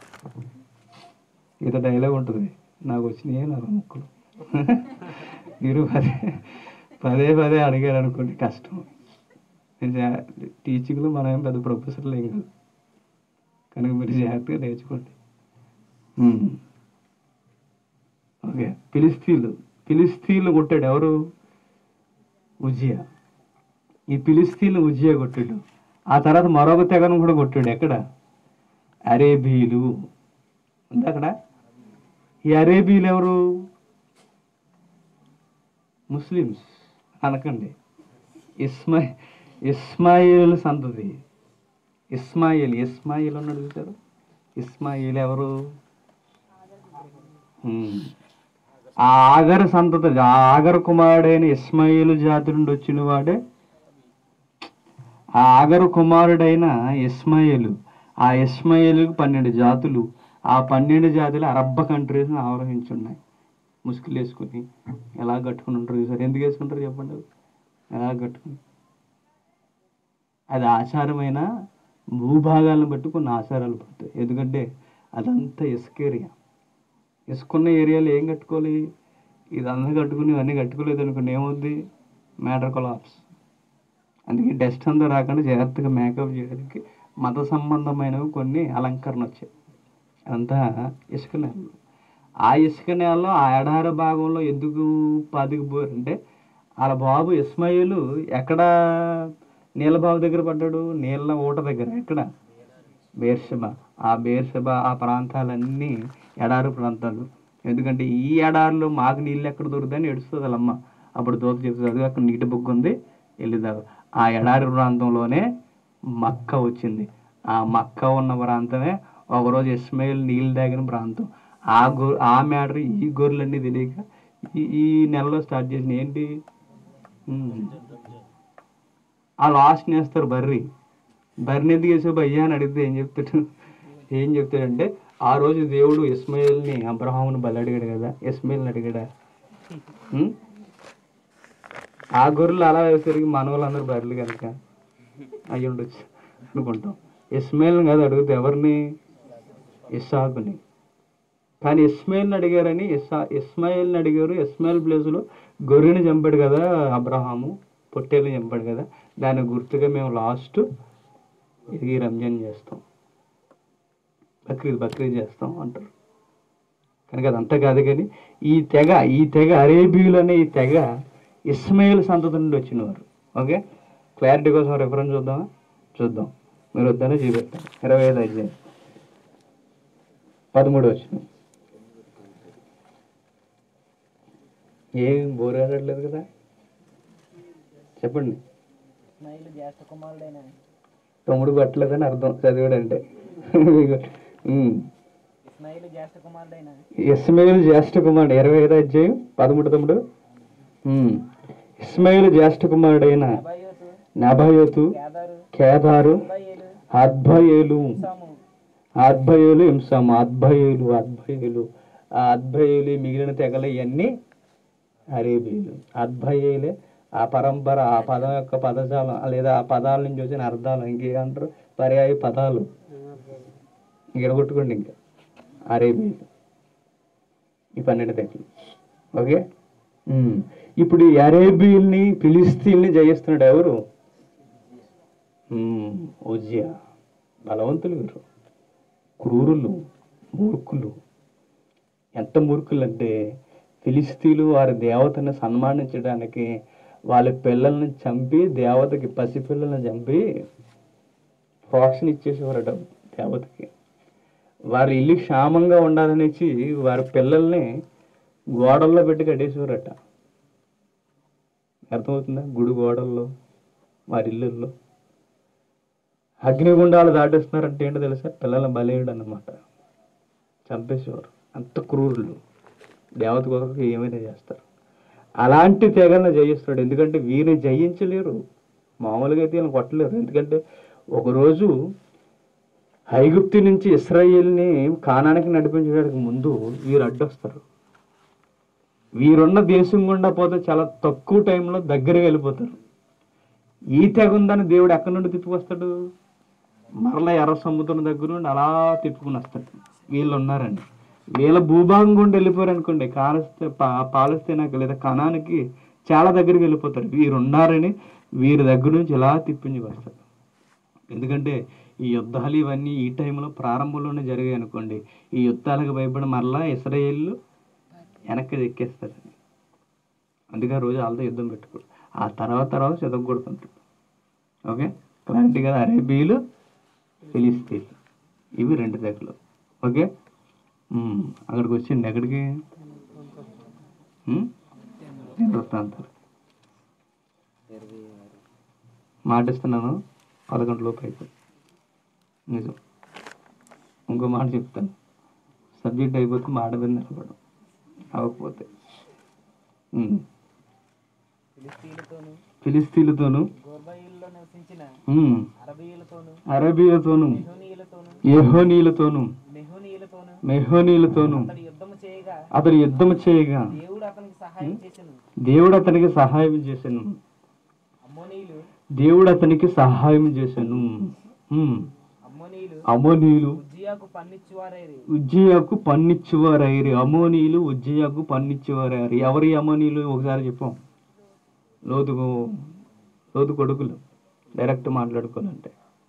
ఇంత డైలాగ్ ఉంటుంది నాకు వచ్చినాయి నా ముక్కలు మీరు పదే పదే పదే అడిగారు అనుకోండి కష్టం టీచింగ్లో మనం ఏం పెద్ద ప్రొఫెసర్లు ఏం కాదు కనుక మీరు జాగ్రత్తగా నేర్చుకోండి ఉమ్. ఓకే ఫిలిస్తీన్లు ఫిలిస్తీన్లు కొట్టాడు ఎవరు ఉజియా ఈ ఫిలిస్తీన్లు ఉజియా కొట్టాడు ఆ తర్వాత మరొక తెగను కూడా కొట్టాడు ఎక్కడ అరేబీలు ఉంది అక్కడ ఈ అరేబీలు ఎవరు ముస్లిమ్స్ అనకండి ఇస్మా ఇస్మాయిల్ సంతతి ఇస్మాయిల్ ఇస్మాయిల్ ఉన్నాడు చూసారు ఇస్మాయిల్ ఎవరు ఉమ్. ఆ ఆగర సంతతి ఆ ఆగర కుమారుడైన ఇస్మాయిల్ జాతి నుండి వచ్చిన వాడే ఆ ఆగరు కుమారుడైన ఇస్మాయిలు ఆ ఇస్మాయిల్కి పన్నెండు జాతులు ఆ పన్నెండు జాతులు అరబ్బ కంట్రీస్ని ఆవహించున్నాయి ముసుగులు వేసుకుని ఎలా కట్టుకుని ఉంటారు చూసారు ఎందుకు వేసుకుంటారు చెప్పండి అవి? ఎలా కట్టుకుని అది ఆచారమైన భూభాగాలను బట్టి కొన్ని ఆచారాలు పడతాయి ఎందుకంటే అదంతా ఇసుక ఏరియా ఇసుకున్న ఏరియాలో ఏం కట్టుకోవాలి ఇదంతా కట్టుకుని ఇవన్నీ కట్టుకోలేదు అనుకోండి ఏమవుద్ది మ్యాటర్ కొలాప్స్ అందుకే డస్ట్ అంతా రాకుండా జాగ్రత్తగా మేకప్ చేయడానికి మత సంబంధమైనవి కొన్ని అలంకరణ వచ్చాయి అంతా ఇసుక నేలలు ఆ ఇసుక నేలలో ఆ ఎడారి భాగంలో ఎందుకు పాతికిపోయారంటే వాళ్ళ బాబు ఇస్మాయిలు ఎక్కడ నీళ్ళ బావి దగ్గర పడ్డాడు నీళ్ళ ఊట దగ్గర ఎక్కడ బేర్షబ ఆ బేర్షబ ఆ ప్రాంతాలన్నీ ఎడారి ప్రాంతాలు ఎందుకంటే ఈ ఎడారిలో మాకు నీళ్ళు ఎక్కడ దొరుకుతాయని ఏడుస్తుంది వాళ్ళమ్మ అప్పుడు దోత చెప్తుంది అది అక్కడ నీటి బొగ్గు ఉంది వెళ్ళిదారు ఆ ఎడారి ప్రాంతంలోనే మక్క వచ్చింది ఆ మక్క ఉన్న ప్రాంతమే ఒకరోజు ఇస్మాయిల్ నీళ్ళు తాగిన ప్రాంతం ఆ గొ ఆ మ్యాటర్ ఈ గొర్రెలన్నీ తెలియక ఈ ఈ నెలలో స్టార్ట్ చేసిన ఏంటి ఉమ్. ఆ లాస్ట్ నేస్తారు బర్రి బర్రెని ఎందుకు వేసావు భయ్యా అని అడిగితే ఏం చెప్తాడు ఏం చెప్తాడంటే ఆ రోజు దేవుడు ఇస్మాయిల్ని అబ్రహాముని బలి అడిగాడు కదా ఇస్మాయిల్ని అడిగాడా ఉం? ఆ గొర్రెలు అలా వేసరికి మన వాళ్ళందరూ బర్రెలు కనుక అయ్యి ఉండొచ్చు అనుకుంటాం ఇస్మాయిల్ని కాదు అడిగితే ఎవరిని ఇస్సాకుని కానీ ఇస్మాయిల్ని అడిగారని ఇస్సా ఇస్మాయిల్ని అడిగారు ఇస్మాయిల్ ప్లేస్లో గొర్రెని చంపాడు కదా అబ్రహాము పొట్టేళ్ళని చంపాడు కదా దాని గుర్తుగా మేము లాస్ట్ ఇది రంజాన్ చేస్తాం బక్రీద్ బక్రీద్ చేస్తాం అంటారు కనుక అదంతా కాదు కానీ ఈ తెగ ఈ తెగ అరేబియులు అనే ఈ తెగ ఇస్మాయిల్ సంతతి నుండి వచ్చినవారు ఓకే క్లారిటీ కోసం రెఫరెన్స్ చూద్దామా చూద్దాం మీరు వద్దనే చూపెట్టాను ఇరవై ఐదు అధ్యాయం పదమూడు వచ్చిన ఏం బోర్ ఆడట్లేదు కదా చెప్పండి ఇస్మాయిల్ జ్యేష్ఠ కుమారుడైన తమ్ముడు పట్టలేదని అర్థం చదివాడంటే ఉమ్. ఇస్మాయిల్ జ్యేష్ఠ కుమారుడైన ఇస్మాయిల్ జ్యేష్ఠ కుమారుడు ఇరవై ఐదు అధ్యాయం పదమూడు తమ్ముడు ఉమ్. ఇస్మాయిల్ జ్యేష్ఠ కుమారుడైన అబాయోతు నభయోతు కేదారు కేదారు అబాయేలు అద్భయేలు సాము అద్భయులు హింసము అద్భయులు అద్భయులు ఆ అద్భయులు మిగిలిన తెగలు ఇవన్నీ అరేబీలు అద్భయులే ఆ పరంపర ఆ పదం యొక్క పదజాలం లేదా ఆ పదాల నుంచి వచ్చిన అర్థాలు ఇంకేమంటారు పర్యాయ పదాలు ఇక్కడ కొట్టుకోండి ఇంకా అరేబీలు ఈ పన్నెండు తెగలు ఓకే ఉమ్. ఇప్పుడు ఈ అరేబీల్ని ఫిలిస్తీన్ని జయిస్తున్నాడు ఎవరు ఉమ్, ఉజ్జియా బలవంతులు వీరు క్రూరులు మూర్ఖులు ఎంత మూర్ఖులు అంటే ఫిలిస్తీన్లు వారి దేవతను సన్మానించడానికి వాళ్ళ పిల్లల్ని చంపి దేవతకి పసిపిల్లల్ని చంపి ప్రోక్షణ ఇచ్చేసేవారట దేవతకి వారి ఇల్లు క్షేమంగా ఉండాలనేసి వారి పిల్లల్ని గోడల్లో పెట్టి కట్టేసేవారట అర్థమవుతుందా గుడి గోడల్లో వారి ఇళ్ళల్లో అగ్నిగుండాలు దాటేస్తున్నారంటే ఏంటో తెలుసా పిల్లల బలేయుడు అన్నమాట చంపేసేవారు అంత క్రూరులు దేవత కొరకు ఏమైనా చేస్తారు అలాంటి తెగలను జయిస్తాడు ఎందుకంటే వీరిని జయించలేరు మామూలుగా అయితే వీళ్ళని కొట్టలేరు ఎందుకంటే ఒకరోజు ఐగుప్తు నుంచి ఇస్రాయేల్ని కానానికి నడిపించడానికి ముందు వీరు అడ్డొస్తారు వీరున్న దేశం గుండా పోతే చాలా తక్కువ టైంలో దగ్గరికి వెళ్ళిపోతారు ఈ తెగ ఉందని దేవుడు ఎక్కడి నుండి తిప్పుకొస్తాడు మరలా ఎర్ర సముద్రం దగ్గర నుండి అలా తిప్పుకుని వస్తాడు వీళ్ళు ఉన్నారండి వీళ్ళ భూభాగం గుండా వెళ్ళిపోయారు అనుకోండి కాలస్తే పాలస్తీనాకి లేదా కణానికి చాలా దగ్గరికి వెళ్ళిపోతారు వీరు ఉన్నారని వీరి దగ్గర నుంచి ఇలా తిప్పించి వస్తారు ఎందుకంటే ఈ యుద్ధాలు ఇవన్నీ ఈ టైంలో ప్రారంభంలోనే జరిగాయి అనుకోండి ఈ యుద్ధాలకు భయపడి మరలా ఇస్రాయేళ్ళు వెనక్కి ఎక్కేస్తారు అందుకే ఆ రోజు వాళ్ళతో యుద్ధం పెట్టుకోరు ఆ తర్వాత తర్వాత చెదగొడుతుంటారు ఓకే క్లారిటీ కదా అరేబీలు ఫిలిస్తీన్లు ఇవి రెండు దగ్గరలు ఓకే ఉమ్, అక్కడికి వచ్చింది ఎక్కడికి ఉమ్? వృత్తాంతాలు మాటిస్తున్నాను పదకొండు లోపు అయిపోయి నిజం ఇంకో మాట చెప్తాను సబ్జెక్ట్ అయిపోతే మాట మీద నిలబడం అవ్వకపోతే ఉమ్. ఫిలిస్తీన్లతోను ఫిలిస్తీన్లతోను గోర్బాయిల్లో నివసించిన ఉమ్, అరబీయులతోను అరబీలతోను మెహోనీయులతోను యెహోనీలతోను మెహోనీయులతోను మెహోనీలతోను అతడు యుద్ధము చేయగా అతడు యుద్ధం చేయగా దేవుడు అతనికి సహాయం చేసెను దేవుడు అతనికి సహాయం చేశాను అమ్మోనీయులు దేవుడు అతనికి సహాయం చేశాను ఉమ్, అమ్మోనీయులు అమోనీయులు ఉజ్జియాకు పన్నిచ్చువారైరి ఉజ్జయాకు పన్నిచ్చేవారైరి అమోనీయులు ఉజ్జయాకు పన్నిచ్చేవారైరి ఎవరి అమోనీయులు ఒకసారి చెప్పాం లోతు లోతు కొడుకులు డైరెక్ట్ మాట్లాడుకోవాలంటే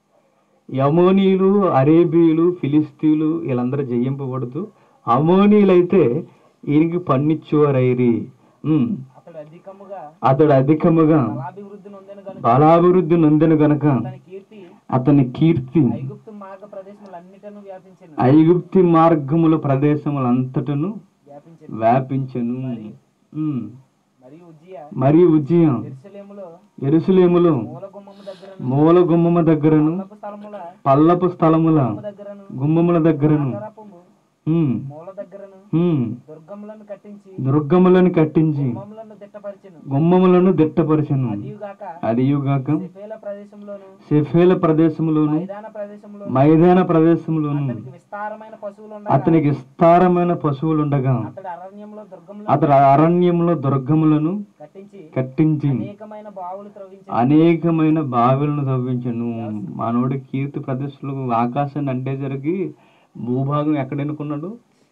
యమోనీయులు అరేబీయులు ఫిలిస్తీన్లు వీళ్ళందరూ జయింపబడుతూ అమోనీయులైతే ఈయనకి పన్నిచ్చేవారైరి ఉమ్, అతడు అధికముగా అతడు అధికముగా బలాభివృద్ధి నొందెను గనుక బలాభివృద్ధి నొందెను గనక అతని కీర్తి అతని కీర్తి ఐగుప్తు మార్గ ప్రదేశములన్నిటను వ్యాపించెను ఐగుప్తి మార్గముల ప్రదేశములంతటను వ్యాపించెను వ్యాపించెను ఉమ్. మరియు ఉజ్జియా మరియు ఉజ్జయం ఎరుసలేములో ఎరుసలేములో మూల గుమ్మము దగ్గరను మూల గుమ్మమ దగ్గరను పల్లపు స్థలముల పల్లపు స్థలముల దగ్గరను గుమ్మముల దగ్గరను నగరపు ఉమ్, మూల దగ్గరను ఉమ్, దుర్గములను కట్టించి దుర్గములను కట్టించి గుమ్మములను దిట్టపరిచెను గుమ్మములను దిట్టపరచను అదియుగాక అదియుగాక సెఫేల ప్రదేశంలోను సెఫేల ప్రదేశములోను మైదాన ప్రదేశంలోను మైదాన ప్రదేశములోను అతనికి విస్తారమైన పశువులు ఉండగా అతనికి విస్తారమైన పశువులుండగా అతడు అరణ్యంలో దుర్గములను అతడు అరణ్యంలో దుర్గములను కట్టించి కట్టించి అనేకమైన బావులు త్రవ్వించి అనేకమైన బావిలను తవ్వించను మనోడి కీర్తి ప్రదర్శనలు ఆకాశాన్ని అంటేసరికి భూభాగం ఎక్కడ ఎన్నుకున్నాడు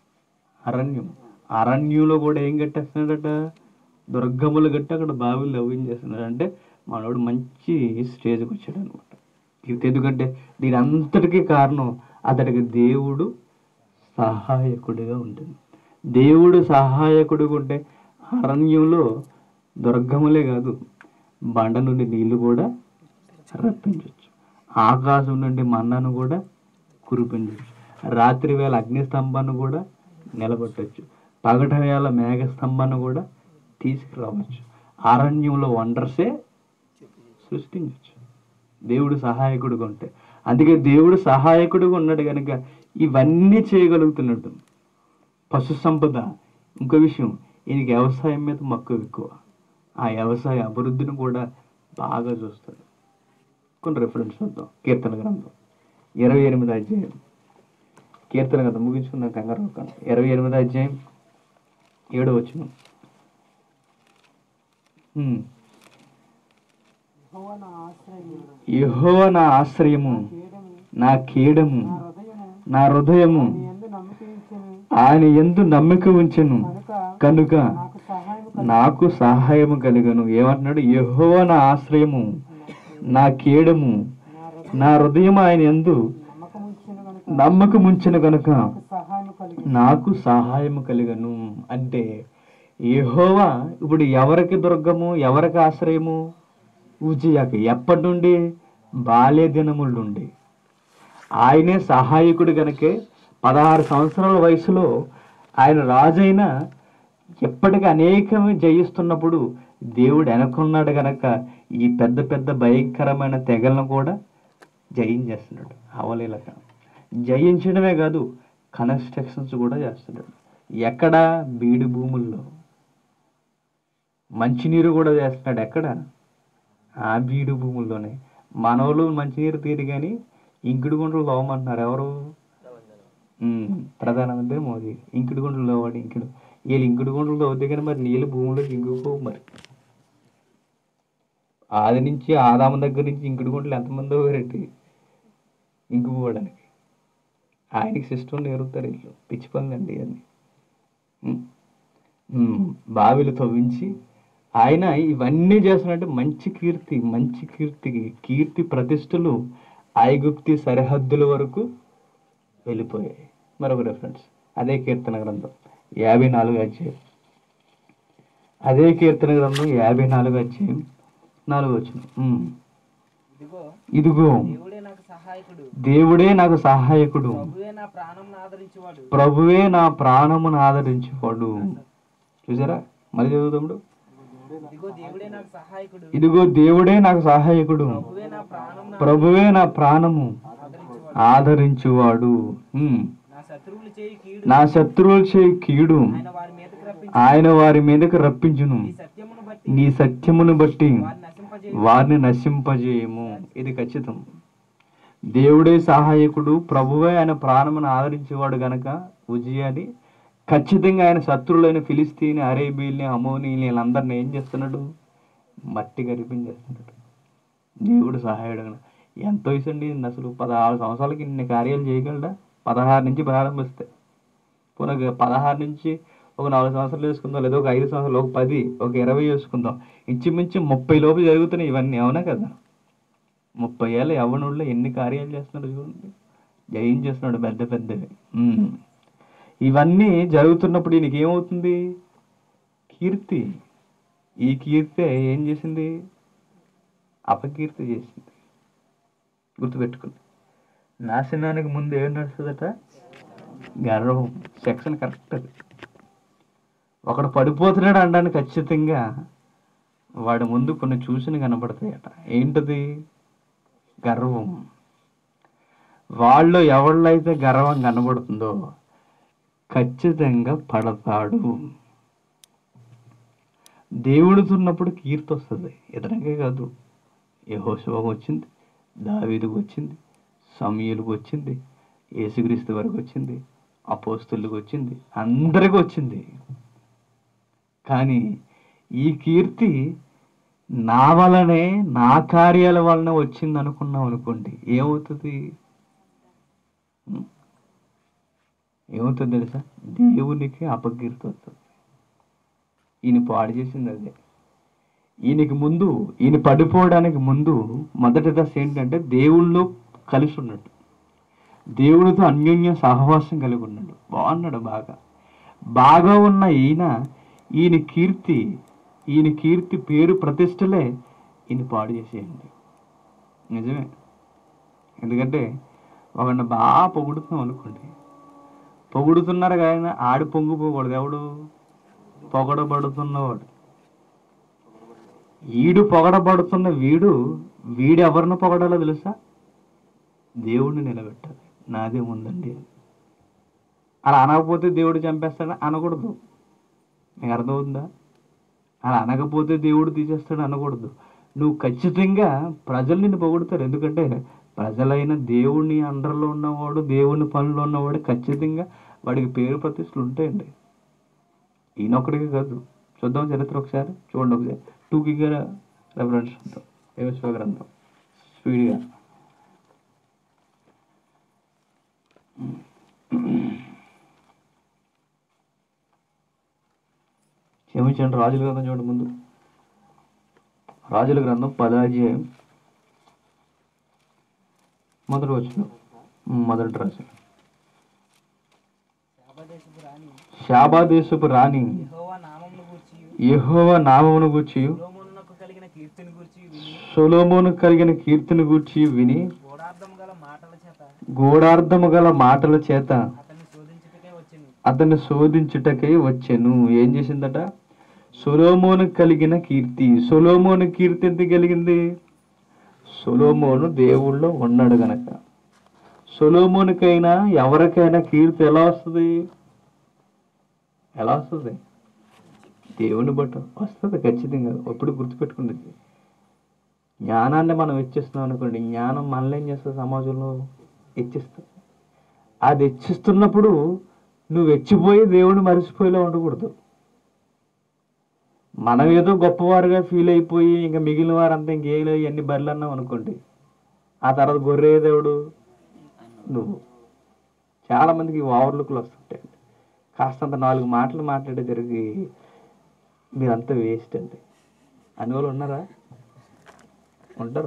అరణ్యం అరణ్యంలో కూడా ఏం కట్టేస్తున్నాడట దుర్గములు కట్టి అక్కడ బావిలు తవ్వించేస్తున్నాడు అంటే మనోడు మంచి స్టేజ్కి వచ్చాడు అనమాట ఇది ఎందుకంటే దీని అంతటికీ కారణం అతడికి దేవుడు సహాయకుడిగా ఉంటుంది దేవుడు సహాయకుడిగా ఉంటే అరణ్యంలో దుర్గములే కాదు బండ నుండి నీళ్లు కూడా రప్పించవచ్చు ఆకాశం నుండి మన్నను కూడా కురిపించవచ్చు రాత్రి వేళ అగ్ని స్తంభాన్ని కూడా నిలబెట్టచ్చు పగట వేళ మేఘ స్తంభాన్ని కూడా తీసుకురావచ్చు అరణ్యంలో వండర్సే సృష్టించవచ్చు దేవుడు సహాయకుడిగా ఉంటే అందుకే దేవుడు సహాయకుడిగా ఉన్నాడు కనుక ఇవన్నీ చేయగలుగుతున్నాడు పశు సంపద ఇంకో విషయం ఈయనకి వ్యవసాయం మీద మక్కువ ఎక్కువ ఆ వ్యవసాయ అభివృద్ధిని కూడా బాగా చూస్తాడు కొన్ని రెఫరెన్స్ చూద్దాం కీర్తన గ్రంథం ఇరవై ఎనిమిది అధ్యాయం కీర్తన గ్రంథం ముగించుకుందాం కంగారు పడకండి. ఇరవై ఎనిమిది అధ్యాయం ఏడో వచ్చిన యహో నా ఆశ్రయము నా కీడము నా హృదయము ఆయన ఎందు నమ్మిక ఉంచెను కనుక నాకు సహాయము కలిగను ఏమంటున్నాడు యహో నా ఆశ్రయము నా కీడము నా హృదయం ఆయన ఎందు నమ్మకం ఉంచిన కనుక నాకు సహాయము కలిగను అంటే యెహోవా ఇప్పుడు ఎవరికి దుర్గము ఎవరికి ఆశ్రయము ఉజియాకి ఎప్పటి నుండి బాల్య దినముల నుండి ఆయనే సహాయకుడు గనకే పదహారు సంవత్సరాల వయసులో ఆయన రాజైన ఎప్పటికీ అనేకమే జయిస్తున్నప్పుడు దేవుడు వెనకున్నాడు గనక ఈ పెద్ద పెద్ద భయంకరమైన తెగలను కూడా జయించేస్తున్నాడు అవలీలక జయించడమే కాదు కన్స్ట్రక్షన్స్ కూడా చేస్తున్నాడు ఎక్కడ బీడు భూముల్లో మంచినీరు కూడా చేస్తున్నాడు ఎక్కడ ఆ బీడు భూముల్లోనే మనవలు మంచినీరు తీరు కానీ ఇంకుడు గుండ్రలు తోమంటున్నారు ఎవరు ఉమ్, ప్రధానమంత్రి మోదీ ఇంకుడు గుండ్రలు తోవాడు ఇంకుడు వీళ్ళు ఇంకుడు గుండ్రలు తవ్వుతే కానీ మరి నీళ్ళు భూమిలోకి ఇంకుపోవు మరి ఆది నుంచి ఆదాము దగ్గర నుంచి ఇంకుడు గుంటలు ఎంతమంది వేరెట్టి ఇంకుపోవడానికి ఆయనకి సిస్టమ్ నేర్పుతారు వీళ్ళు పిచ్చి పనులండి అన్ని ఉమ్. ఉమ్, బావిలు తవ్వించి ఆయన ఇవన్నీ చేస్తున్నట్టు మంచి కీర్తి మంచి కీర్తికి కీర్తి ప్రతిష్టలు ఐగుప్తి సరిహద్దుల వరకు వెళ్ళిపోయాయి మరొక రెఫరెన్స్ అదే కీర్తన గ్రంథం యాభై నాలుగు అధ్యాయం అదే కీర్తన గ్రంథం యాభై నాలుగు అధ్యాయం నాలుగు వచ్చిన ఇదిగో ఇదిగో దేవుడే నాకు సహాయకుడు దేవుడే నాకు సహాయకుడు ప్రభువే నా ప్రాణం ఆదరించేవాడు ప్రభువే నా ప్రాణమును ఆదరించేవాడు చూసారా మళ్ళీ చదువుతాడు ఇదిగో దేవుడే నాకు సహాయకుడు ఇదిగో దేవుడే నాకు సహాయకుడు ప్రభువే నా ప్రాణం ప్రభువే నా ప్రాణము ఆదరించేవాడు ఆదరించువాడు ఉమ్. నా శత్రువులు చేయి కీడు నా శత్రువులు చేయి కీడు ఆయన వారి మీదకి రప్పించి ఆయన వారి మీదకి రప్పించును నీ సత్యమును బట్టి నీ సత్యమును బట్టి వారిని నశింపజేయ వారిని నశింపజేయము ఇది ఖచ్చితం దేవుడే సహాయకుడు ప్రభువే ఆయన ప్రాణమును ఆదరించేవాడు గనక ఉజియాని ఖచ్చితంగా ఆయన శత్రువులైన ఫిలిస్తీని అరేబీల్ని అమోనీని వీళ్ళందరిని ఏం చేస్తున్నాడు మట్టి గరిపించేస్తున్నాడు దేవుడు సహాయుడు గనక. ఎంత వయసు అండి అసలు పదహారు సంవత్సరాలకి ఇన్ని కార్యాలు చేయగలడా పదహారు నుంచి ప్రారంభిస్తే పోనీ పదహారు నుంచి ఒక నాలుగు సంవత్సరాలు వేసుకుందాం లేదా ఒక ఐదు సంవత్సరాలు ఒక పది ఒక ఇరవై వేసుకుందాం ఇంచుమించు ముప్పై లోపు జరుగుతున్నాయి ఇవన్నీ అవునా కదా ముప్పై ఏళ్ళ యవ్వనుల్లో ఎన్ని కార్యాలు చేస్తున్నాడు చూడండి జయం చేస్తున్నాడు పెద్ద పెద్దవి ఉమ్. ఇవన్నీ జరుగుతున్నప్పుడు ఈయనకి ఏమవుతుంది కీర్తి ఈ కీర్తే ఏం చేసింది అపకీర్తి చేసింది గుర్తుపెట్టుకుంది నాశనానికి ముందు ఏం నడుస్తుందట గర్వం సెక్షన్ కరెక్ట్ అది ఒకడు పడిపోతున్నాడు అనడానికి ఖచ్చితంగా వాడి ముందు కొన్ని చూసిన కనబడతాయట ఏంటది గర్వం వాళ్ళు ఎవళ్ళైతే గర్వం కనబడుతుందో ఖచ్చితంగా పడతాడు దేవుడుతున్నప్పుడు కీర్తి వస్తుంది ఎదురంగా కాదు యెహోషువకు వచ్చింది దావీదుకు వచ్చింది సమీయులకు వచ్చింది యేసుక్రీస్తు వరకు వచ్చింది అపోస్తులకు వచ్చింది అందరికి వచ్చింది కానీ ఈ కీర్తి నా వలనే నా కార్యాల వలన వచ్చింది అనుకున్నాం అనుకోండి ఏమవుతుంది ఉం? ఏమవుతుంది తెలుసా దేవునికి అపకీర్తి వస్తుంది ఈయన పాడు చేసింది అదే ఈయనకి ముందు ఈయన పడిపోవడానికి ముందు మొదటి దశ ఏంటంటే దేవుళ్ళో కలిసి ఉన్నట్టు దేవుడితో అన్యోన్య సహవాసం కలిగి ఉన్నాడు బాగున్నాడు బాగా బాగా ఉన్న ఈయన ఈయన కీర్తి ఈయన కీర్తి పేరు ప్రతిష్టలే ఈయన పాడు చేసేయండి నిజమే ఎందుకంటే ఒకడిని బాగా పొగుడుతున్నాం అనుకోండి పొగుడుతున్నారు కానీ ఆడి పొంగిపోకూడదు ఎవడు పొగడబడుతున్నవాడు ఈడు పొగడబడుతున్న వీడు వీడు ఎవరిని పొగడాలో తెలుసా దేవుడిని నిలబెట్టాలి నాదే ఉందండి అని. అలా అనకపోతే దేవుడు చంపేస్తాడు అనకూడదు నీకు అర్థమవుతుందా అలా అనకపోతే దేవుడు తీసేస్తాడు అనకూడదు నువ్వు ఖచ్చితంగా ప్రజలు నిన్ను పొగుడుతారు ఎందుకంటే ప్రజలైన దేవుని అండర్లో ఉన్నవాడు దేవుని పనిలో ఉన్నవాడు ఖచ్చితంగా వాడికి పేరు ప్రతిష్టలు ఉంటాయండి ఈయనొక్కడికి కాదు చూద్దాం చరిత్ర ఒకసారి చూడండి ఒకసారి టూకీగా రెఫరెన్స్ చూద్దాం యోశువ గ్రంథం స్పీడ్గా క్షమించండి రాజుల గ్రంథం చూడండి ముందు రాజుల గ్రంథం పదాధ్యాయం మొదటి వచ్చిన మొదటి రాజు శాపదేశపు రాణి శాబాదేశపు రాణి యెహోవా నామమును గూర్చి యెహోవ నామమును గూర్చి సొలొమోనునకు కలిగిన కీర్తిని గూర్చి విని సొలోమోను కలిగిన కీర్తిని గూర్చి విని గోడార్థం గల మాటల చేత గూఢార్థము గల మాటల చేత అతన్ని శోధించుటకే వచ్చింది అతన్ని శోధించుటకై వచ్చెను ఏం చేసిందట సొలోమోను కలిగిన కీర్తి సొలోమోను కీర్తి ఎంత కలిగింది సొలోమోను దేవుళ్ళో ఉన్నాడు గనక సొలోమోనుకైనా ఎవరికైనా కీర్తి ఎలా వస్తుంది ఎలా వస్తుంది దేవుని బట్ట వస్తుంది ఖచ్చితంగా ఎప్పుడు గుర్తుపెట్టుకున్నది జ్ఞానాన్ని మనం ఇచ్చిస్తున్నాం అనుకోండి జ్ఞానం మనల్ని ఏం చేస్తుంది సమాజంలో ఇచ్చిస్తుంది అది ఇచ్చిస్తున్నప్పుడు నువ్వు ఎచ్చిపోయి దేవుడిని మరిచిపోయేలా ఉండకూడదు మనం ఏదో గొప్పవారుగా ఫీల్ అయిపోయి ఇంకా మిగిలిన వారంతా ఇంకేం లేదు ఎన్ని బర్రెలు అన్నాం అనుకోండి ఆ తర్వాత గొర్రె దేవుడు నువ్వు చాలా మందికి ఓవర్ లుక్లు వస్తుంటాయి కాస్తంత నాలుగు మాటలు మాట్లాడే జరిగి మీరంతా వేస్ట్ అండి అని వాళ్ళు ఉన్నారా ఉంటారు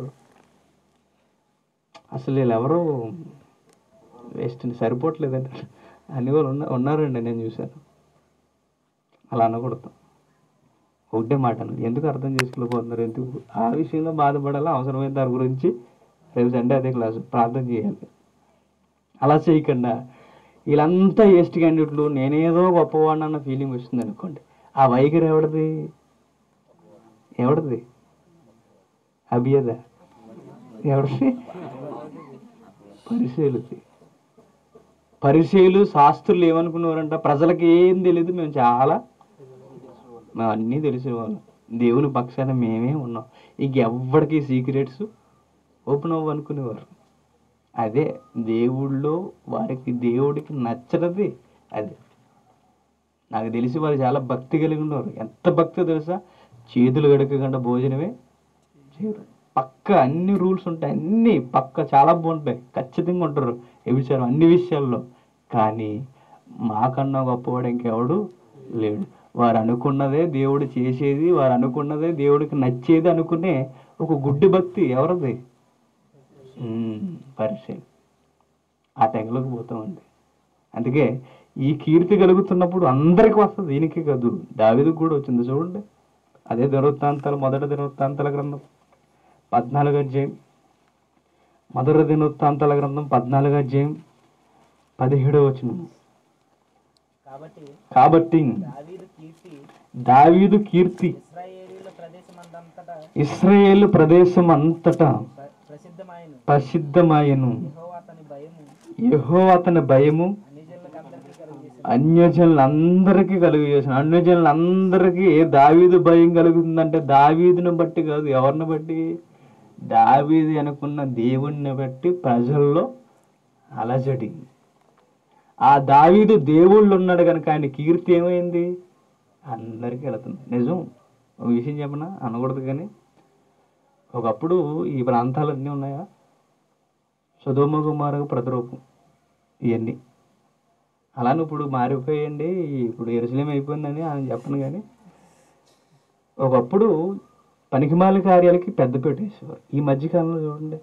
అసలు వీళ్ళు ఎవరు వేస్ట్ అండి సరిపోవట్లేదండి అని వాళ్ళు ఉన్న ఉన్నారండి నేను చూశాను అలా అనకూడదు ఒకటే మాట అన్నది ఎందుకు అర్థం చేసుకోలేకపోతున్నారు ఎందుకు ఆ విషయంలో బాధపడాలా అవసరమైన దాని గురించి రేపు సండే అదే క్లాసు ప్రార్థన చేయాలి అలా చేయకుండా వీళ్ళంతా వేస్ట్ క్యాండిడేట్లు నేనేదో గొప్పవాడిని అన్న ఫీలింగ్ వస్తుంది అనుకోండి ఆ వైఖరి ఎవరిది ఎవరిది అభియద ఎవరిది పరిశీలిది పరిశీలు శాస్త్రులు ఏమనుకున్నారంట ప్రజలకి ఏం తెలియదు మేము చాలా మేము అన్నీ తెలిసిన వాళ్ళం దేవుని పక్షాన మేమే ఉన్నాం ఇంకెవ్వడికి సీక్రెట్స్ ఓపెన్ అవ్వ అనుకునేవారు అదే దేవుళ్ళో వారికి దేవుడికి నచ్చనిది అది నాకు తెలిసి వారు చాలా భక్తి కలిగి ఉన్నారు ఎంత భక్తి తెలుసా చేతులు గడకకుండా భోజనమే చేయరు పక్క అన్ని రూల్స్ ఉంటాయి అన్ని పక్క చాలా బాగుంటాయి ఖచ్చితంగా ఉంటారు ఏ విషయాలు అన్ని విషయాల్లో కానీ మాకన్నా గొప్పవాడు ఇంకెవడు లేడు వారు అనుకున్నదే దేవుడు చేసేది వారు అనుకున్నదే దేవుడికి నచ్చేది అనుకునే ఒక గుడ్డి భక్తి ఎవరిది పరిచయం ఆ తెగలోకి పోతామండి అందుకే ఈ కీర్తి కలుగుతున్నప్పుడు అందరికి వస్తుంది దీనికి కాదు దావిదికి కూడా వచ్చింది చూడండి అదే దినవృత్తాంతాలు మొదటి దినవృత్తాంతాల గ్రంథం పద్నాలుగు అధ్యాయం మొదటి దినవృత్తాంతాల గ్రంథం పద్నాలుగు అధ్యాయం పదిహేడవ వచనం కాబట్టి కాబట్టి దావీదు కీర్తి దావీదు కీర్తి ఇస్రాయేలీల ప్రదేశమందంతటా ఇస్రాయేల్ ప్రదేశం అంతటా ప్ర- ప్రసిద్ధమాయను ప్రసిద్ధమాయను యెహోవా అతని భయము యహో అతని భయము అన్యజనులకు అందరికీ కలుగజేసింది అన్యజనులందరికీ కలుగు చేసిన అన్యజనులందరికీ దావీదు భయం కలుగుతుందంటే దావీదుని బట్టి కాదు ఎవరిని బట్టి దావీదు అనుకున్న దేవుణ్ణి బట్టి ప్రజల్లో అలజడి ఆ దావీదు దేవుళ్ళు ఉన్నాడు కనుక ఆయన కీర్తి ఏమైంది అందరికీ వెళుతుంది నిజం ఒక విషయం చెప్పనా అనకూడదు కానీ ఒకప్పుడు ఈ ప్రాంతాలన్నీ ఉన్నాయా సుధోమ కుమారకు ప్రతిరూపం ఇవన్నీ అలానే ఇప్పుడు మారిపోయండి ఇప్పుడు ఎరుసలేం అయిపోయిందని ఆయన చెప్పను కానీ ఒకప్పుడు పనికిమాల కార్యాలకి పెద్ద పెట్టేసేవారు ఈ మధ్యకాలంలో చూడండి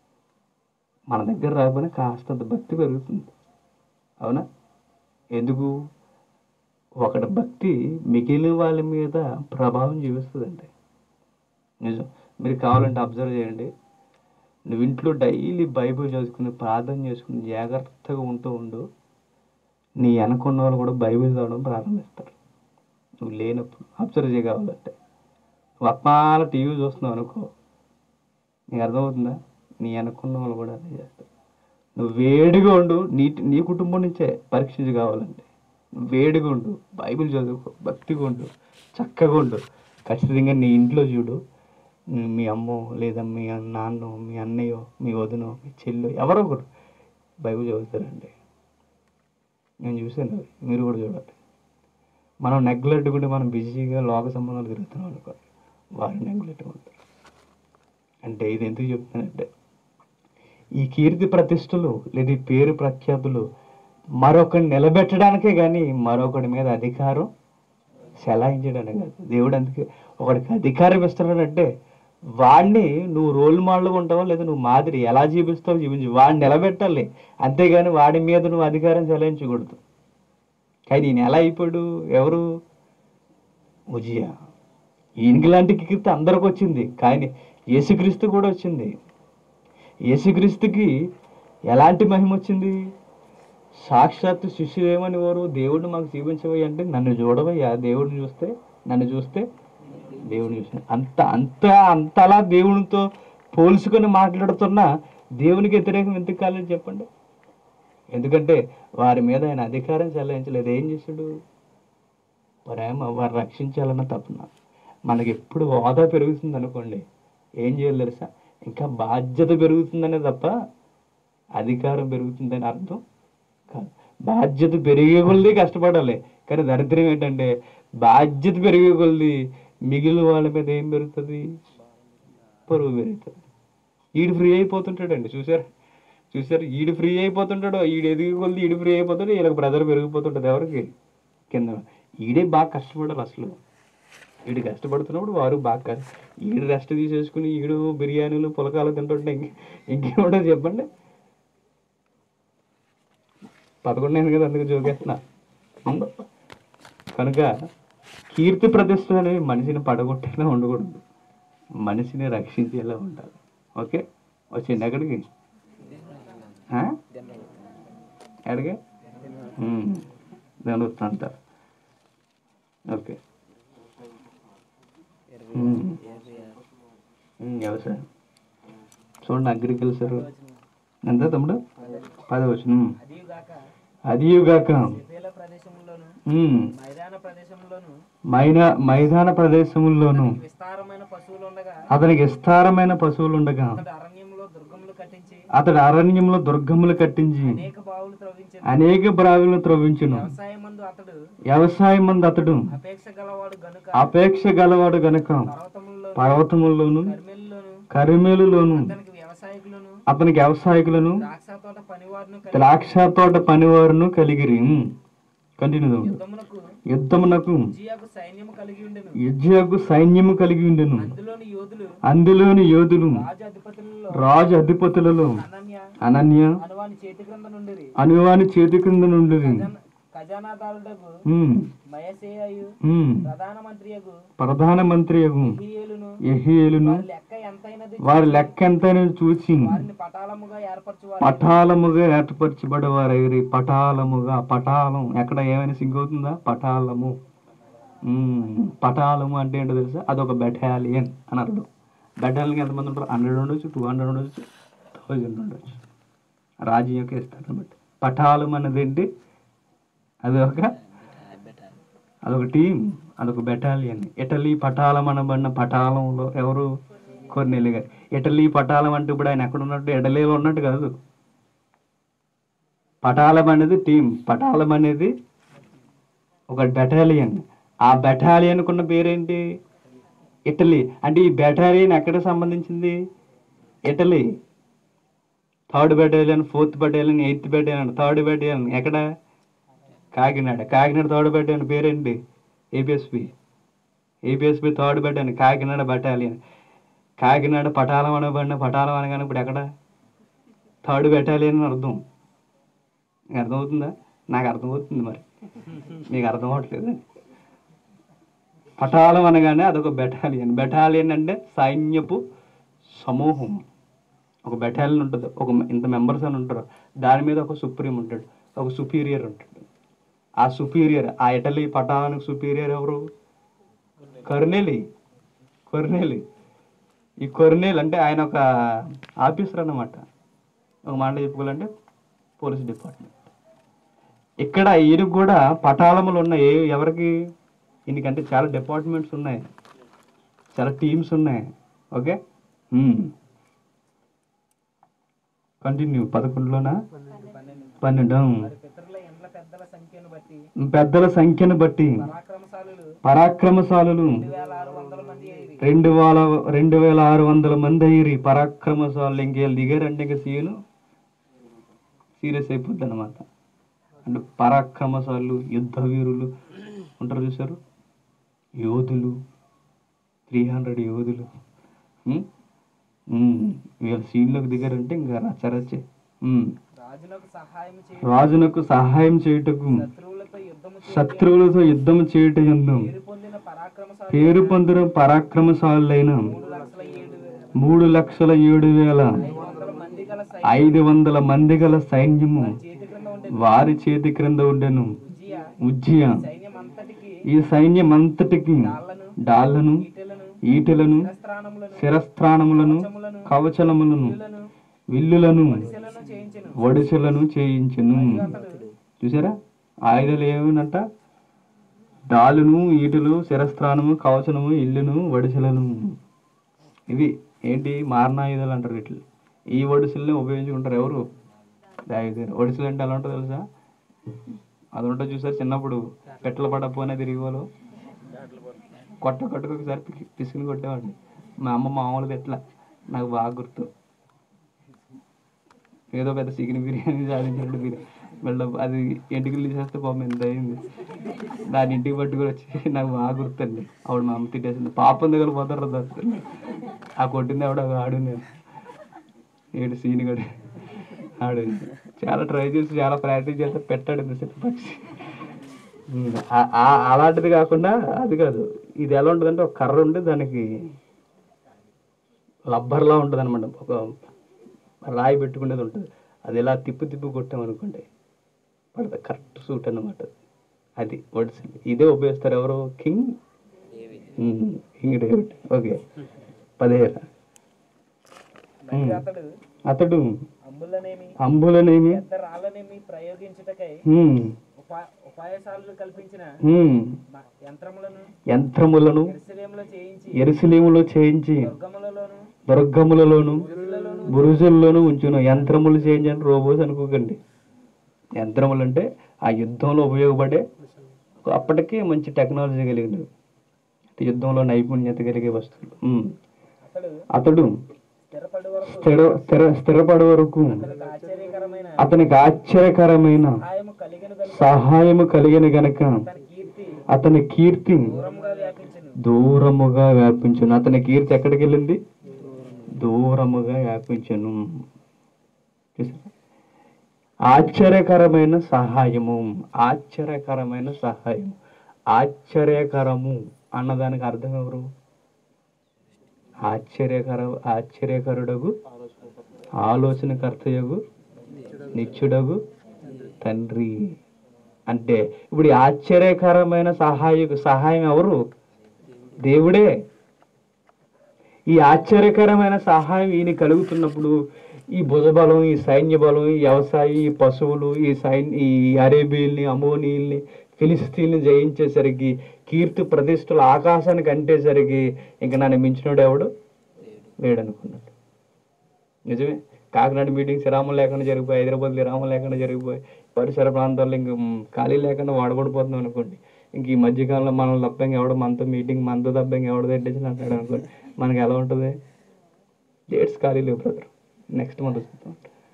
మన దగ్గర రాకపోయినా కాస్తంత భక్తి పెరుగుతుంది అవునా ఎందుకు ఒకటి భక్తి మిగిలిన వాళ్ళ మీద ప్రభావం చూపిస్తుందండి నిజం మీరు కావాలంటే అబ్జర్వ్ చేయండి నువ్వు ఇంట్లో డైలీ బైబిల్ చదువుకుని ప్రార్థన చేసుకుని జాగ్రత్తగా ఉంటూ ఉండు నీ వెనకున్న వాళ్ళు కూడా బైబిల్ చదవడం ప్రారంభిస్తారు నువ్వు లేనప్పుడు అబ్జర్వ్ చేయగలంటే నువ్వు అత్మాల టీవీ చూస్తున్నావు అనుకో నీకు అర్థమవుతుందా నీ వెనకున్న వాళ్ళు కూడా అదే చేస్తారు నువ్వు వేడిగా ఉండు నీ నీ కుటుంబం నుంచే పరీక్షించి కావాలంటే నువ్వు వేడిగా ఉండు బైబిల్ చదువుకో భక్తిగా ఉండు చక్కగా ఉండు ఖచ్చితంగా నీ ఇంట్లో చూడు మీ అమ్మో లేదా మీ నాన్నో మీ అన్నయ్యో మీ వదినో మీ చెల్లో ఎవరో ఒకరు బైబిల్ చదువుతారండి నేను చూశాను అది. మీరు కూడా చూడాలి మనం నెగ్లెక్ట్ కూడా మనం బిజీగా లోక సంబంధాలు తిరుగుతున్నాం అనుకో వారు నెగ్లెక్ట్ ఉంటారు అంటే ఇది ఎందుకు చెప్తానంటే ఈ కీర్తి ప్రతిష్టలు లేదా ఈ పేరు ప్రఖ్యాతులు మరొకరిని నిలబెట్టడానికే కానీ మరొకడి మీద అధికారం చెలాయించడానికి కాదు దేవుడు అందుకే ఒకడికి అధికారం ఇస్తున్నాడంటే వాడిని నువ్వు రోల్ మోడల్గా ఉంటావో లేదా నువ్వు మాదిరి ఎలా చూపిస్తావో చూపించు వాడిని నిలబెట్టాలి అంతేగాని వాడి మీద నువ్వు అధికారం చెలాయించకూడదు కానీ ఈయన ఎలా అయిపోయాడు ఎవరు ఉజియా ఈయనకి లాంటి కీర్తి అందరికి వచ్చింది కానీ యేసుక్రీస్తు కూడా వచ్చింది యేసుక్రీస్తుకి ఎలాంటి మహిమ వచ్చింది సాక్షాత్తు శిష్యులేమని వారు దేవుడిని మాకు చూపించవయ్య అంటే నన్ను చూడవయ్యా దేవుడిని చూస్తే నన్ను చూస్తే దేవుడిని చూసిన అంత అంత అంతలా దేవునితో పోల్చుకొని మాట్లాడుతున్నా దేవునికి వ్యతిరేకం ఎందుకు కాలేదు చెప్పండి ఎందుకంటే వారి మీద ఆయన అధికారం చెల్లించలేదు ఏం చేశాడు ప్రేమ వారు రక్షించాలన్న తపన మనకి ఎప్పుడు హోదా పెరుగుతుంది అనుకోండి ఏం చేయాలి తెలుసా ఇంకా బాధ్యత పెరుగుతుందనే తప్ప అధికారం పెరుగుతుందని అర్థం కాదు బాధ్యత పెరిగే కొలది కష్టపడాలి కానీ దరిద్రం ఏంటంటే బాధ్యత పెరిగే కొలది మిగిలిన వాళ్ళ మీద ఏం పెరుగుతుంది పరువు పెరుగుతుంది ఈడు ఫ్రీ అయిపోతుంటాడండి చూసారు చూసారు ఈడు ఫ్రీ అయిపోతుంటాడు ఈడు ఎదిగి కొలది ఈడు ఫ్రీ అయిపోతాడు వీళ్ళకి బ్రదర్ పెరిగిపోతుంటుంది ఎవరికి కింద ఈడే బాగా కష్టపడాలి అసలు ఈడు కష్టపడుతున్నప్పుడు వారు బాగా కష్ట- ఈడు రెస్ట్ తీసేసుకుని ఈడు బిర్యానీలు పులకాలు తింటుంటే ఇంక ఇంకేముంటో చెప్పండి పదకొండేది కదా అందుకు జోకేస్తున్నా ఉం? కనుక కీర్తి ప్రతిష్టలు అనేవి మనిషిని పడగొట్టేలా ఉండకూడదు మనిషిని రక్షించేలా ఉండాలి ఓకే వచ్చింది ఎక్కడికి ఆ? ఎక్కడికి దాని వస్తా ఓకే ఉమ్. ఉమ్, వ్యవసాయం చూడండి అగ్రికల్చర్ ఎంత తమ్ముడు పదవచ్చు అదిగాక అదియుగాక శిథిల ప్రదేశంలోను ఉమ్, మైదాన ప్రదేశంలోను మైనా మైదాన ప్రదేశముల్లోను విస్తారమైన పశువులు ఉండగా అతనికి విస్తారమైన పశువులు ఉండగా అతడు అరణ్యంలో దుర్గములు కట్టించి అతడు అరణ్యంలో దుర్గములు కట్టించి అనేక బావులు త్రవ్వించి అనేక బ్రావులను త్రవ్వించును వ్యవసాయమందు అతడు వ్యవసాయం మంది అతడు అపేక్ష గలవాడు గనుక అపేక్ష గలవాడు గనక పర్వతములలో పర్వతముల్లోను కర్మెల్లోను కరిమేలులోను అతనికి వ్యవసాయకులను అతనికి వ్యవసాయకులను ద్రాక్ష తోట పనివారును కలిగి ద్రాక్ష తోట పనివారును కలిగిరి కంటిన్యూ యుద్ధమునకు యుద్ధమునకు జియాకు సైన్యము కలిగి ఉండెను యుజ్జకు సైన్యము కలిగి ఉండెను అందులోని యోధులు అందులోని యోధులు రాజు అధిపతులలో రాజు అధిపతులలో అనన్య అనన్య అనువాని చేతి క్రింద నుండిరి అనువాని చేతి క్రింద నుండి ఖజాన- ఖజానాదారుడకు మయసేయు ప్రధాన మంత్రియకు ప్రధానమంత్రి హియేలును ఎహియేలును వారి లెక్క ఎంతైనది వారి లెక్క ఎంతైనా చూసి వారిని పటాలముగా ఏర్పరచువారు పటాలముగా ఏర్పరచబడేవారు పటాలముగా పటాలం ఎక్కడ ఏమైనా సింక్ అవుతుందా పటాలము ఉమ్, పటాలము అంటే ఏంటో తెలుసా అదొక బెటాలియన్ అని అర్థం బెటాలియన్ ఎంతమంది ఉంటారు హండ్రెడ్ ఉండొచ్చు టూ హండ్రెడ్ ఉండొచ్చు థౌజండ్ ఉండొచ్చు రాజ్యం యొక్క ఇస్తారు బట్టి పటాలం అనేది ఏంటి అది ఒక అదొక టీం అదొక బెటాలియన్ ఇటలీ పటాలం అనబడిన పటాలంలో ఎవరు కొర్నేలి గారు ఇటలీ పటాలం అంటే ఇప్పుడు ఆయన ఎక్కడ ఉన్నట్టు ఇటలీలో ఉన్నట్టు కాదు పటాలం అనేది టీం పటాలం అనేది ఒక బెటాలియన్ ఆ బెటాలియన్ ఉన్న పేరేంటి ఇటలీ అంటే ఈ బెటాలియన్ ఎక్కడ సంబంధించింది Italy third battalion fourth battalion eighth battalion third battalion ఎక్కడ కాకినాడ కాకినాడ థర్డ్ బెటాలియన్ పేరేంటి APSP APSP third battalion Kakinada battalion Kakinada పటాలం అనబడిన పటాలం అనగానే ఇప్పుడు ఎక్కడ థర్డ్ బెటాలియన్ అని అర్థం మీకు అర్థమవుతుందా నాకు అర్థమవుతుంది మరి మీకు అర్థం అవ్వట్లేదు పటాలం అనగానే అదొక బెటాలియన్ బెటాలియన్ అంటే సైన్యపు సమూహం ఒక బెటాలియన్ ఉంటుంది ఒక ఇంత మెంబర్స్ అని ఉంటారు దాని మీద ఒక సుప్రీం ఉంటాడు ఒక సుపీరియర్ ఉంటాడు ఆ సుపీరియర్ ఆ ఇటలీ పటాలానికి సుపీరియర్ ఎవరు కర్నేలి కొర్నేలి ఈ కొర్నేల్ అంటే ఆయన ఒక ఆఫీసర్ అన్నమాట ఒక మాట చెప్పుకోవాలంటే పోలీస్ డిపార్ట్మెంట్ ఇక్కడ ఈయన కూడా పటాలములు ఉన్నాయి ఏ- ఎవరికి ఈయనకంటే చాలా డిపార్ట్మెంట్స్ ఉన్నాయి చాలా టీమ్స్ ఉన్నాయి ఓకే కంటిన్యూ పదకొండులోనా పన్నెండు వారి పితరుల ఎండ్ల పెద్దల సంఖ్యను బట్టి పెద్దల సంఖ్యను బట్టి పరాక్రమశాలులు పరాక్రమశాలులు రెండు వేల ఆరు వందల మంది అయ్యి రెండు వేల రెండు వేల ఆరు వందల మంది అయ్యి పరాక్రమశాలు ఇంకేళ్ళు దిగారంటే ఇంకా సీను సీరియస్ అయిపోద్ది అనమాట అంటే పరాక్రమశాలు యుద్ధ వీరులు ఉంటారు చూసారు యోధులు త్రీ హండ్రెడ్ యోధులు ఉమ్? ఉమ్. వీళ్ళ సీన్లోకి దిగారంటే ఇంకా రచ్చరచ్చే ఉమ్. రాజులకు సహాయం చేయ రాజునకు సహాయం చేయుటకు శత్రువులతో యుద్ధము చేయ శత్రువులతో యుద్ధం చేయుట ఎందు పేరు పొందిన పరాక్రమశాలు పేరు పొందిన పరాక్రమశాలైన మూడు లక్షల ఏడు వేల మూడు లక్షల ఏడు వేల ఐదు వందల మంది గల ఐదు వందల మంది గల సైన్యము చేతి క్రింద ఉండే వారి చేతి క్రింద ఉండెను విజయ ఉజ్జయ సైన్యం అంతటికి ఈ సైన్యం అంతటికి డాళ్లను డాళ్లను ఈటెలను ఈటెలను స్థానములను శిరస్త్రాణములను కవచలములను విల్లులను శిలను చేయించెను వడిసెలను చేయించెను అతడు చూసారా ఆయుధాలు ఏమినంట డాలును ఈటులు శిరస్త్రానము కవచనము ఇల్లును వడిసెలను ఇవి ఏంటి మారణాయుధాలు అంటారు వీటిని ఈ ఒడిసిల్ని ఉపయోగించుకుంటారు ఎవరు దావిదేరు ఒడిసిలు అంటే ఎలా ఉంటుందో తెలుసా అది ఉంటుంది చూసారు చిన్నప్పుడు పెట్టలు పడపోనే తిరిగి వాళ్ళు కొట్ట కొట్టకు ఒకసారి పిసి- పిసిని కొట్టేవాడిని మా అమ్మ మామూలుది ఎట్లా నాకు బాగా గుర్తు ఏదో పెద్ద చికెన్ బిర్యానీ సాధించినట్టు బిర్యానీ మళ్ళీ అది ఎంటికలు తీసేస్తే పాపం ఎంత అయింది దాని ఇంటికి పట్టుకొని వచ్చి నాకు బాగా గుర్తండి ఆవిడ మా అమ్మ తిట్టేసింది పాపం దగ్గర పోతారు అసలు ఆ కొట్టింది ఆవిడ ఆడు నేను ఏడు సీన్ కూడా ఆడు చాలా ట్రై చేసి చాలా ప్రాక్టీస్ చేస్తే పెట్టాడు ఇంత పక్షి ఉమ్, ఆ- ఆ- అలాంటిది కాకుండా అది కాదు ఇది ఎలా ఉంటుందంటే ఒక కర్ర ఉండి దానికి లబ్బర్లా ఉంటుంది అనమాట ఒక రాయి పెట్టుకునేది ఉంటుంది అది ఎలా తిప్పు తిప్పు కొట్టామనుకోండి పడుతుంది కరెక్ట్ సూట్ అన్నమాట అది వర్డ్స్ ఇదే ఉపయోగిస్తారు ఎవరు king um, king David okay పదిహేను మరియు అతడు అతడు అంబులనేమి అంబులనేమి పెద్ద రాళ్ళనేమి ప్రయోగించుటకై ఉమ్, ఉపా ఉపాయశాలను కల్పించిన ఉమ్, మ- యంత్రములను యంత్రములను ఎరుసలేములో చేయించి ఎరుసలేములో చేయించి దుర్గములలోను దుర్గములలోను గురులలోను బురుజుల్లోనూ ఉంచును యంత్రములు చేంజ్ అని రోబోస్ అనుకోకండి యంత్రములు అంటే ఆ యుద్ధంలో ఉపయోగపడే అప్పటికే మంచి టెక్నాలజీ కలిగినవి అంటే యుద్ధంలో నైపుణ్యత కలిగే వస్తువులు ఉమ్. అతడు అతడు స్థిరపడి వరకు స్థిర స్థిర స్థిరపడే వరకు అతనికి ఆశ్చర్యకరమైన అతనికి ఆశ్చర్యకరమైన సహాయము కలిగిన కనుక సహాయము కలిగిన గనక తన కీర్తి అతని కీర్తి దూరముగా వ్యాపించను దూరముగా వ్యాపించును అతని కీర్తి ఎక్కడికి వెళ్ళింది దూరముగా వ్యాపించును చూసారా? ఆశ్చర్యకరమైన సహాయము ఆశ్చర్యకరమైన సహాయం ఆశ్చర్యకరము అన్నదానికి అర్థం ఎవరు ఆశ్చర్యకర ఆశ్చర్యకరుడగు ఆలోచనకర్తయగు నిత్యుడగు తండ్రి అంటే ఇప్పుడు ఈ ఆశ్చర్యకరమైన సహాయకు సహాయం ఎవరు దేవుడే ఈ ఆశ్చర్యకరమైన సహాయం ఈయన కలుగుతున్నప్పుడు ఈ భుజబలం ఈ సైన్య బలం ఈ వ్యవసాయం ఈ పశువులు ఈ సైన్ ఈ అరేబియల్ని అమోనీల్ని ఫిలిస్తీన్ని జయించేసరికి కీర్తి ప్రతిష్టలు ఆకాశానికి అంటేసరికి ఇంక నన్ను మించినోడు ఎవడు లేడనుకున్నాడు నిజమే కాకినాడ మీటింగ్స్ విరామం లేకుండా జరిగిపోయి హైదరాబాద్ విరామం లేకుండా జరిగిపోయి పరిసర ప్రాంతాల్లో ఇంక మ్, ఖాళీ లేకుండా వాడబడిపోతున్నాం అనుకోండి ఇంక ఈ మధ్యకాలంలో మనం తప్పంగా ఎవడో మనతో మీటింగ్ మనతో తప్పంగా ఎవడో పెట్టేసి అంటాడు అనుకోండి మనకి ఎలా ఉంటుంది డేట్స్ ఖాళీ లేవు బ్రదర్ నెక్స్ట్ మంత్ చూద్దాం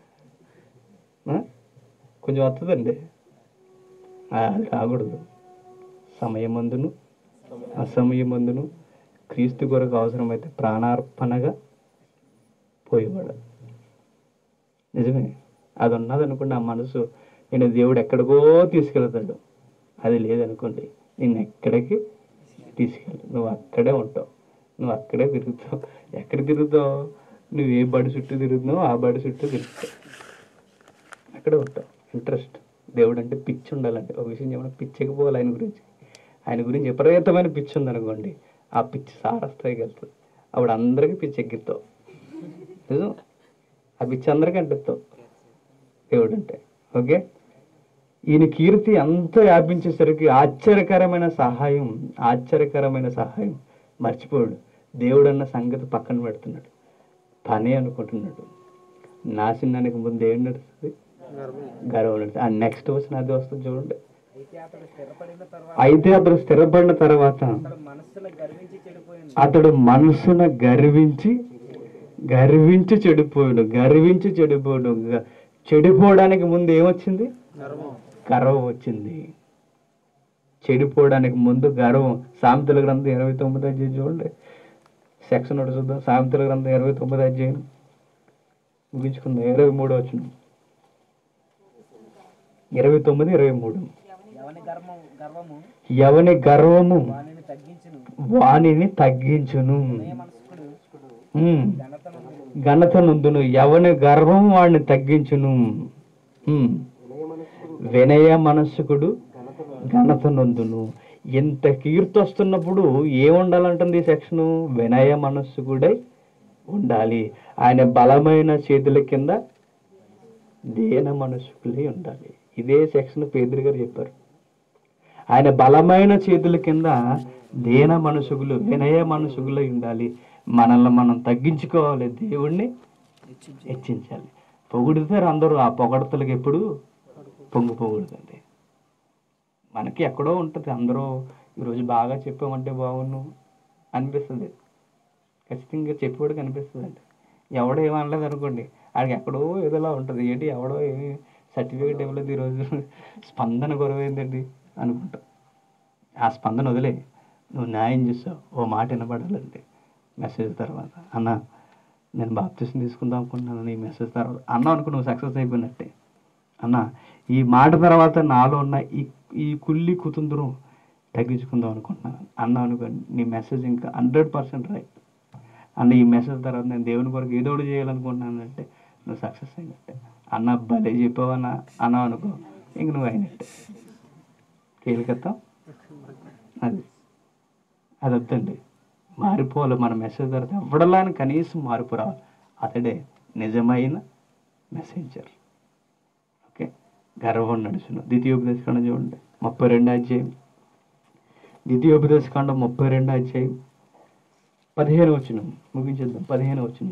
ఆ? కొంచెం వస్తుందండి ఆ, అది కాకూడదు సమయమందును అసమయమందును క్రీస్తు కొరకు అవసరమైతే ప్రాణార్పణగా పోయేవాడు నిజమే అది ఉన్నది అనుకోండి ఆ మనసు నేను దేవుడు ఎక్కడికో తీసుకెళ్తాడు అది లేదనుకోండి నిన్ను ఎక్కడికి తీసుకెళ్ళి నువ్వు అక్కడే ఉంటావు నువ్వు అక్కడే తిరుగుతావు ఎక్కడ తిరుగుతావు నువ్వు ఏ బడి చుట్టూ తిరుగుతున్నావు ఆ బడి చుట్టూ తిరుగుతావు అక్కడే ఉంటావు ఇంట్రెస్ట్ దేవుడు అంటే పిచ్చి ఉండాలండి ఒక విషయం చెప్పిన పిచ్చకపోవాలి ఆయన గురించి ఆయన గురించి విపరీతమైన పిచ్చి ఉందనుకోండి ఆ పిచ్చి సారస్థాయికి వెళ్తుంది అప్పుడు అందరికీ పిచ్చి ఎక్కిస్తావు నిజం ఆ పిచ్చి అందరికీ అంటిస్తావు దేవుడు అంటే ఓకే ఈయన కీర్తి అంత వ్యాపించేసరికి ఆశ్చర్యకరమైన సహాయం ఆశ్చర్యకరమైన సహాయం మర్చిపోయాడు దేవుడు అన్న సంగతి పక్కన పెడుతున్నాడు పనే అనుకుంటున్నాడు నాశనానికి ముందు ఏం నడుస్తుంది గర్వం నడుస్తుంది ఆ నెక్స్ట్ వచ్చిన అది వస్తుంది చూడండి అయితే అతడు స్థిరపడిన తర్వాత అయితే అతడు స్థిరపడిన తర్వాత అతడు మనస్సును గర్వించి చెడిపోయింది అతడు మనసున గర్వించి గర్వించి చెడిపోయాడు గర్వించి చెడిపోయాడు గ- చెడిపోవడానికి ముందు ఏమొచ్చింది గర్వం వచ్చింది చెడిపోవడానికి ముందు గర్వం సామెతల గ్రంథం ఇరవై తొమ్మిది అధ్యాయం చూడండి సెక్షన్ ఒకటి చూద్దాం సామెతల గ్రంథం ఇరవై తొమ్మిది అధ్యాయం ముగించుకుందాం ఇరవై మూడు వచ్చిన ఇరవై తొమ్మిది ఇరవై మూడు ఎవని గర్వము గర్వము ఎవని గర్వము వానిని తగ్గించును వానిని తగ్గించును ఏ మనస్కుడు ఉమ్. ఘనతను ఘనత నందును ఎవని గర్వం వాడిని తగ్గించును ఉమ్. వినయ మనస్సుకుడు ఘనత నందును ఇంత కీర్తి వస్తున్నప్పుడు ఏముండాలంటుంది ఈ సెక్షన్ వినయ మనస్సుకుడై ఉండాలి ఆయన బలమైన చేతుల కింద దేన మనస్సుకులే ఉండాలి ఇదే సెక్షన్ పేదరి గారు చెప్పారు ఆయన బలమైన చేతుల కింద దేన మనసుగులు వినయ మనసుగులై ఉండాలి మనల్ని మనం తగ్గించుకోవాలి దేవుణ్ణి హెచ్చించాలి పొగుడుతారు అందరూ ఆ పొగడతలకు ఎప్పుడు పొంగు పొగుడుతుంది మనకి ఎక్కడో ఉంటుంది అందరూ ఈరోజు బాగా చెప్పామంటే బాగుండు అనిపిస్తుంది ఖచ్చితంగా చెప్పేవాడికి అనిపిస్తుంది అండి ఎవడో ఏమనలేదు అనుకోండి ఆడికి ఎక్కడో ఏదోలా ఉంటుంది ఏంటి ఎవడో ఏమి సర్టిఫికేట్ ఇవ్వలేదు ఈరోజు స్పందన గురవైందండి అనుకుంటా ఆ స్పందన వదిలే నువ్వు న్యాయం చేస్తావు ఓ మాట వినపడాలండి మెసేజ్ తర్వాత అన్న నేను బాప్తిసం తీసుకుందాం అనుకుంటున్నాను నీ మెసేజ్ తర్వాత అన్న అనుకో నువ్వు సక్సెస్ అయిపోయినట్టే అన్న ఈ మాట తర్వాత నాలో ఉన్న ఈ ఈ కుల్లి కుతుందరం తగ్గించుకుందాం అనుకుంటున్నాను అన్న అనుకోండి నీ మెసేజ్ ఇంకా హండ్రెడ్ పర్సెంట్ రైట్ అన్న ఈ మెసేజ్ తర్వాత నేను దేవుని కొరకు ఏదో ఒకటి చేయాలనుకుంటున్నాను అంటే నువ్వు సక్సెస్ అయినట్టే అన్న భలే చెప్పావన్నా అన్న అనుకో ఇంక నువ్వు అయినట్టే తేలికత్తా అది అది వద్దండి మారిపోవాలి మన మెసేజ్ తర్వాత ఎవడలాని కనీసం మార్పు రావాలి అతడే నిజమైన మెసెంజర్ ఓకే గర్వం నడుచును ద్వితీయోపదేశకాండం చూడండి ముప్పై రెండు అధ్యాయం ద్వితీయోపదేశకాండం ముప్పై రెండు అధ్యాయం పదిహేను వచ్చిన ముగించేద్దాం పదిహేను వచ్చిన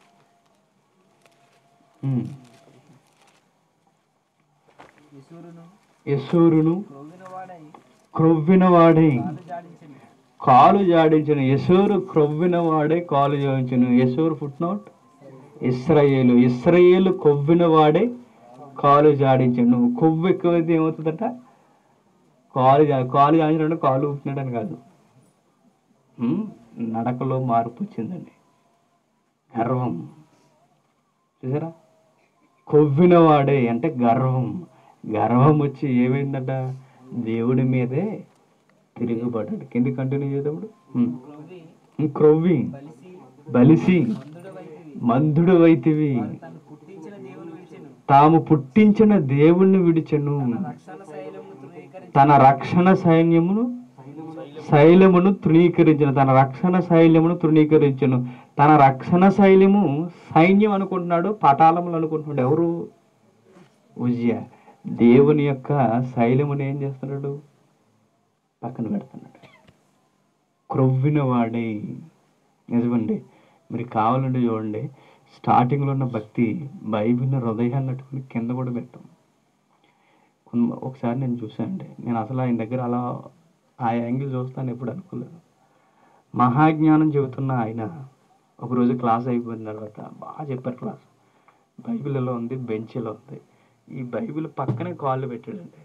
యశూరును యశూరును క్రొవ్విన వాడై క్రొవ్విన వాడై కాలు జాడించిన కాలు జాడించిన యశూరు క్రొవ్విన వాడే కాలు జాడించను యశూరు ఫుట్ నోట్ ఇస్రాయేలు ఇస్రాయేలు కొవ్విన వాడే కాలు జాడించను కొవ్వు ఎక్కువైతే ఏమవుతుందట కాలు జా కాలు జాడించినట్టు కాలు ఊపినాడని కాదు ఉమ్, నడకలో మార్పు వచ్చిందండి గర్వం చూసారా కొవ్విన వాడే అంటే గర్వం గర్వం వచ్చి ఏమైందట దేవుడి మీదే తిరుగుబడ్డాడు కింది కంటిన్యూ చేసేటప్పుడు ఉమ్. క్రొవ్వి క్రొవ్వి బలిసి బలిసి మందుడు వైతివి మందుడు వైతివి తను పుట్టించిన దేవుని విడిచెను తాము పుట్టించిన దేవుణ్ణి విడిచెను రక్షణ శైలమును తృణీకరించి తన రక్షణ సైన్యమును శైలమును తృణీకరించను తన రక్షణ శైలమును తృణీకరించను తన రక్షణ శైలము సైన్యం అనుకుంటున్నాడు పటాలములు అనుకుంటున్నాడు ఎవరు ఉజ్య దేవుని యొక్క శైలమును ఏం చేస్తున్నాడు పక్కన పెడుతున్నాడు క్రొవ్విన వాడే నిజమండి మీరు కావాలంటే చూడండి స్టార్టింగ్లో ఉన్న భక్తి బైబిల్ని హృదయాన్ని అట్టుకుని కింద కూడా పెట్టాం కొంత ఒకసారి నేను చూశానండి నేను అసలు ఆయన దగ్గర అలా ఆ యాంగిల్ చూస్తాను ఎప్పుడు అనుకోలేదు మహాజ్ఞానం చెబుతున్న ఆయన ఒకరోజు క్లాస్ అయిపోయిన తర్వాత బాగా చెప్పారు క్లాస్ బైబిల్ ఎలా ఉంది బెంచ్ ఎలా ఉంది ఈ బైబిల్ పక్కనే కాళ్ళు పెట్టాడండి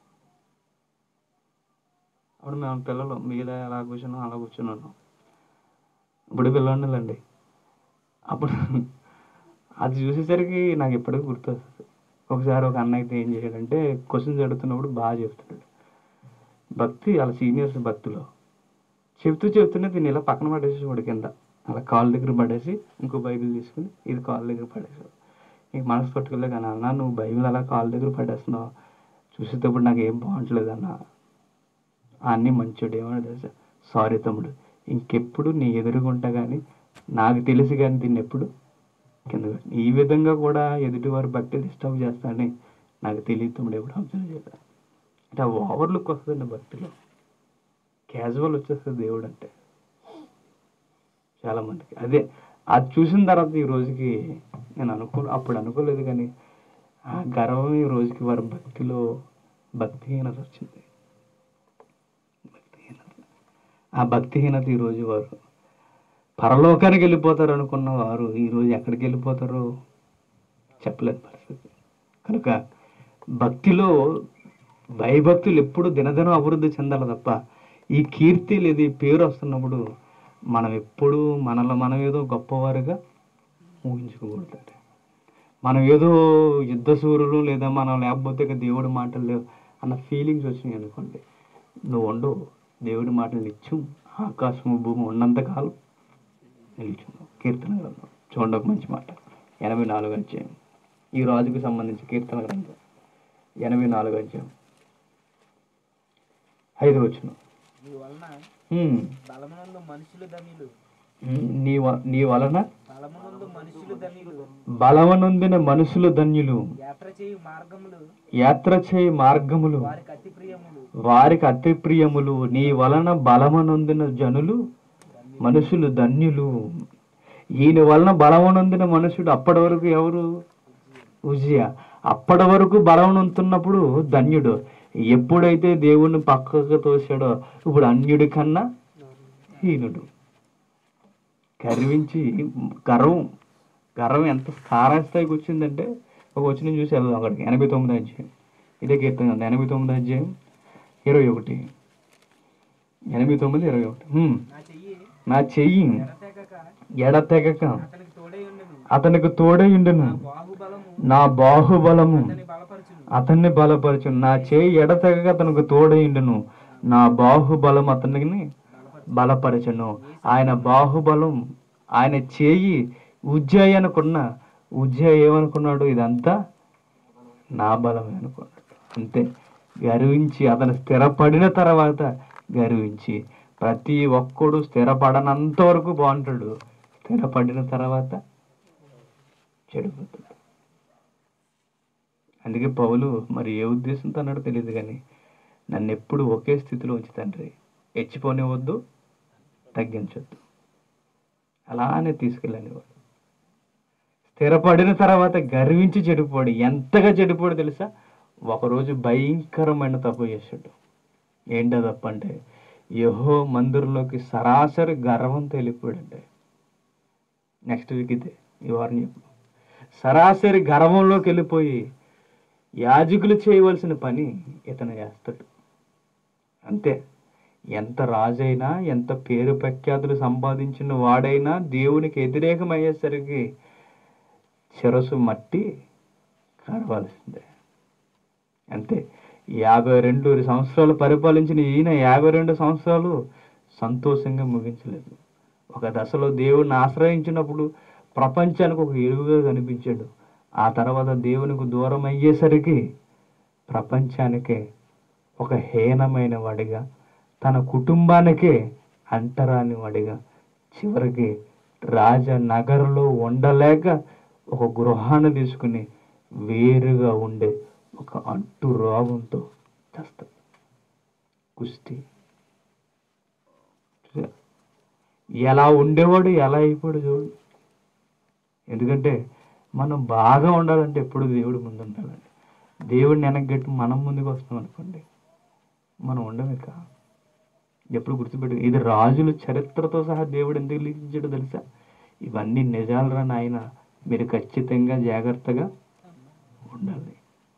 అప్పుడు మేము పిల్లలు మీద ఎలా కూర్చున్నాం అలా కూర్చుని ఉన్నాం ఇప్పుడు పిల్లలండి అప్పుడు అది చూసేసరికి నాకు ఎప్పటికీ గుర్తొస్తుంది ఒకసారి ఒక అన్న అయితే ఏం చేశాడంటే క్వశ్చన్స్ అడుగుతున్నప్పుడు బాగా చెప్తున్నాడు భక్తి అలా సీనియర్స్ భక్తిలో చెప్తూ చెప్తూనే దీన్ని ఇలా పక్కన పడేసి వాడి కింద అలా కాళ్ళ దగ్గర పడేసి ఇంకో బైబిల్ తీసుకుని ఇది కాళ్ళ దగ్గర పడేసాడు నీకు మనసు పట్టుకోలే కానీ అన్న నువ్వు బైబిల్ అలా కాళ్ళ దగ్గర పడేస్తున్నావు చూసేటప్పుడు నాకు ఏం బాగుంటలేదు అన్న అన్నీ మంచోడు ఏమన్నా తెలుసా సారీ తమ్ముడు ఇంకెప్పుడు నీ ఎదురుగుంటా కానీ నాకు తెలిసి కానీ దీన్ని ఎప్పుడు కింద పెట్టను. ఈ విధంగా కూడా ఎదుటివారి భక్తి డిస్టర్బ్ చేస్తానని నాకు తెలియదు తమ్ముడు ఎప్పుడు అబ్జర్వ్ చేశాను అంటే ఆ ఓవర్ లుక్ వస్తుందండి భక్తిలో క్యాజువల్ వచ్చేస్తుంది దేవుడు అంటే చాలా మందికి అదే అది చూసిన తర్వాత ఈ రోజుకి నేను అనుకో అప్పుడు అనుకోలేదు కానీ ఆ గర్వం ఈ రోజుకి వారి భక్తిలో భక్తిహీనత వచ్చింది భక్తిహీనత ఆ భక్తిహీనత ఈరోజు వారు పరలోకానికి వెళ్ళిపోతారు అనుకున్న వారు ఈరోజు ఎక్కడికి వెళ్ళిపోతారో చెప్పలేని పరిస్థితి కనుక భక్తిలో భయభక్తులు ఎప్పుడు దినదినం అభివృద్ధి చెందాలి తప్ప ఈ కీర్తి లేదు ఈ పేరు వస్తున్నప్పుడు మనం ఎప్పుడు మనలో మనం ఏదో గొప్పవారుగా ఊహించుకోకూడదు మనం ఏదో యుద్ధ సూర్యులు లేదా మనం లేకపోతే ఇక దేవుడి మాటలు లేవు అన్న ఫీలింగ్స్ వచ్చినాయి అనుకోండి నువ్వు ఉండవు దేవుడి మాటలు నిత్యం ఆకాశము భూమి ఉన్నంతకాలం నిలిచున్నావు కీర్తన గ్రంథం చూడండి ఒక మంచి మాట ఎనభై నాలుగు అధ్యాయం ఈ రాజుకు సంబంధించి కీర్తన గ్రంథం ఎనభై నాలుగు అధ్యాయం ఐదు వచ్చిన నీ వలన బలమునందు మనుషులు ధనిలు నీ వ- నీ వలన బలమునందు మనుషులు ధనిలు బలవనొందిన మనుషులు ధన్యులు యాత్ర చేయు మార్గములు యాత్ర చేయి మార్గములు వారికి అతి ప్రియములు వారికి అతి ప్రియములు నీ వలన బలమనొందిన జనులు మనుషులు ధన్యులు ఈయన వలన బలమనందిన మనుషుడు అప్పటి వరకు ఎవరు ఉజియా అప్పటి వరకు బలవనంతున్నప్పుడు ధన్యుడు ఎప్పుడైతే దేవుణ్ణి పక్కకు తోసాడో ఇప్పుడు అన్యుడి కన్నా హీనుడు గర్వించి గర్వం గర్వం ఎంత స్థాయికి వచ్చిందంటే ఒక వచ్చిన చూసి వెళ్దాం అక్కడికి ఎనభై తొమ్మిది అధ్యాయం ఇదే కీర్తన కదా, ఎనభై తొమ్మిది అధ్యాయం ఇరవై ఒకటి ఎనభై తొమ్మిది ఇరవై ఒకటి హ్మ్. నా చెయ్యి నా చెయ్యి తెగక ఎడతెగక అతనికి తోడై ఉండను అతనికి తోడయుండును బాహుబలము నా బాహుబలము అతని బలపరచును అతన్ని బలపరచు నా చేయి ఎడతెగక అతనికి తోడయుండును నా బాహుబలం అతనిని బలపరచును ఆయన బాహుబలం ఆయన చేయి ఉజ్జాయి అనుకున్న ఉజ్జాయి ఏమనుకున్నాడు ఇదంతా నా బలమే అనుకున్నాడు అంతే గర్వించి అతను స్థిరపడిన తర్వాత గర్వించి ప్రతి ఒక్కడు స్థిరపడనంత వరకు బాగుంటాడు స్థిరపడిన తర్వాత చెడిపోతాడు అందుకే పౌలు మరి ఏ ఉద్దేశంతో అన్నాడో తెలియదు కానీ నన్ను ఎప్పుడు ఒకే స్థితిలో ఉంచి తండ్రి హెచ్చిపోనివద్దు తగ్గించొద్దు అలానే తీసుకెళ్ళండి వాడు స్థిరపడిన తర్వాత గర్వించి చెడిపోడు ఎంతగా చెడిపోడు తెలుసా ఒకరోజు భయంకరమైన తప్పు చేశాడు ఏంటో తప్పు అంటే యహో మందిరంలోకి సరాసరి గర్వంతో వెళ్ళిపోయాడంటే నెక్స్ట్ వీక్ ఇదే ఈ వారం చెప్పు సరాసరి గర్వంలోకి వెళ్ళిపోయి యాజకులు చేయవలసిన పని ఇతను చేస్తాడు అంతే ఎంత రాజైనా ఎంత పేరు ప్రఖ్యాతులు సంపాదించిన వాడైనా దేవునికి వ్యతిరేకమయ్యేసరికి శిరసు మట్టి కరవాల్సిందే అంతే యాభై రెండు సంవత్సరాలు పరిపాలించిన ఈయన యాభై రెండు సంవత్సరాలు సంతోషంగా ముగించలేదు ఒక దశలో దేవుణ్ణి ఆశ్రయించినప్పుడు ప్రపంచానికి ఒక ఎరువుగా కనిపించాడు ఆ తర్వాత దేవునికి దూరం అయ్యేసరికి ప్రపంచానికే ఒక హీనమైన వాడిగా తన కుటుంబానికే అంటరాని వాడిగా చివరికి రాజనగర్లో ఉండలేక ఒక గృహాన్ని తీసుకుని వేరుగా ఉండే ఒక అంటు రోగంతో చేస్తాడు కుస్తీ చూసారా? ఎలా ఉండేవాడు ఎలా అయిపోయాడు చూడు ఎందుకంటే మనం బాగా ఉండాలంటే ఎప్పుడు దేవుడు ముందు ఉండాలండి దేవుడిని వెనకగట్టి మనం ముందుకు వస్తాం అనుకోండి మనం ఉండమే కా ఎప్పుడు గుర్తుపెట్టు ఇది రాజుల చరిత్రతో సహా దేవుడు ఎందుకు లిఖించాడో తెలుసా ఇవన్నీ నిజాలరా నాయన మీరు ఖచ్చితంగా జాగ్రత్తగా ఉండాలి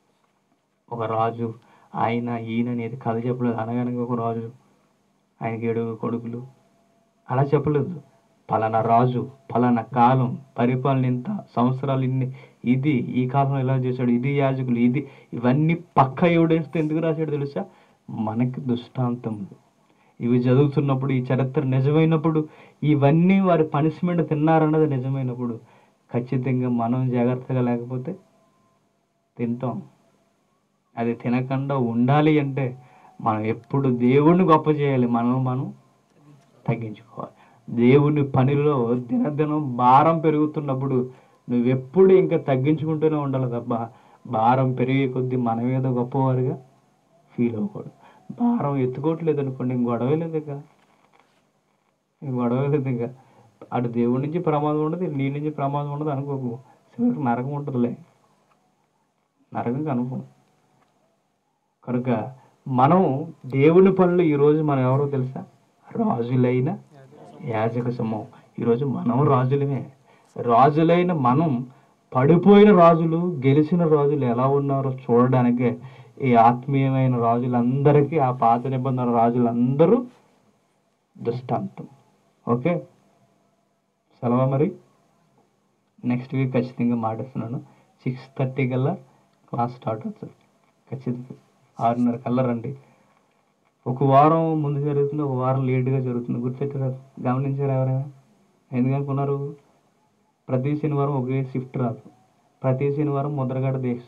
ఒక రాజు ఆయన ఈయన అనేది కథ చెప్పలేదు అనగనగా ఒక రాజు ఆయనకి ఏడుగురు కొడుకులు అలా చెప్పలేదు పలానా రాజు పలానా కాలం పరిపాలన ఇంత సంవత్సరాలు ఇన్ని ఇది ఈ కాలంలో ఇలా చేశాడు ఇది యాజకులు ఇది ఇవన్నీ పక్క ఎవడేస్తే ఎందుకు రాశాడు తెలుసా మనకి దృష్టాంతములు ఇవి చదువుతున్నప్పుడు ఈ చరిత్ర నిజమైనప్పుడు ఇవన్నీ వారి పనిష్మెంట్ తిన్నారన్నది నిజమైనప్పుడు ఖచ్చితంగా మనం జాగ్రత్తగా లేకపోతే తింటాం అది తినకుండా ఉండాలి అంటే మనం ఎప్పుడు దేవుణ్ణి గొప్ప చేయాలి మనం మనం తగ్గించుకోవాలి దేవుని పనిలో దినదినం భారం పెరుగుతున్నప్పుడు నువ్వెప్పుడు ఇంకా తగ్గించుకుంటూనే ఉండాలి తప్ప భారం పెరిగే కొద్దీ మన మీద గొప్పవారుగా ఫీల్ అవ్వకూడదు భారం ఎత్తుకోవట్లేదు అనుకోండి ఇంక గొడవ లేదు ఇక ఇంక గొడవ లేదు ఇక అటు దేవుడి నుంచి ప్రమాదం ఉండదు నీ నుంచి ప్రమాదం ఉండదు అనుకోకు చివరికి నరకం ఉంటుందిలే నరకం కనుకో కనుక మనం దేవుని పనులు ఈరోజు మనం ఎవరో తెలుసా రాజులైన యాజక సమూహం ఈరోజు మనం రాజులమే రాజులైన మనం పడిపోయిన రాజులు గెలిచిన రాజులు ఎలా ఉన్నారో చూడడానికే ఈ ఆత్మీయమైన రాజులందరికీ ఆ పాత నిబంధన రాజులందరూ దృష్టాంతం ఓకే సెలవు మరి నెక్స్ట్ వీక్ ఖచ్చితంగా మాట్లాడుతున్నాను సిక్స్ థర్టీ కల్లా క్లాస్ స్టార్ట్ అవుతుంది ఖచ్చితంగా ఆరున్నర కల్లా రండి ఒక వారం ముందు జరుగుతుంది ఒక వారం లేట్గా జరుగుతుంది గుర్తెట్టారా గమనించారా ఎవరైనా ఎందుకనుకున్నారు ప్రతి శనివారం ఒకే షిఫ్ట్ రాదు ప్రతి శనివారం ముద్రగడ దేశ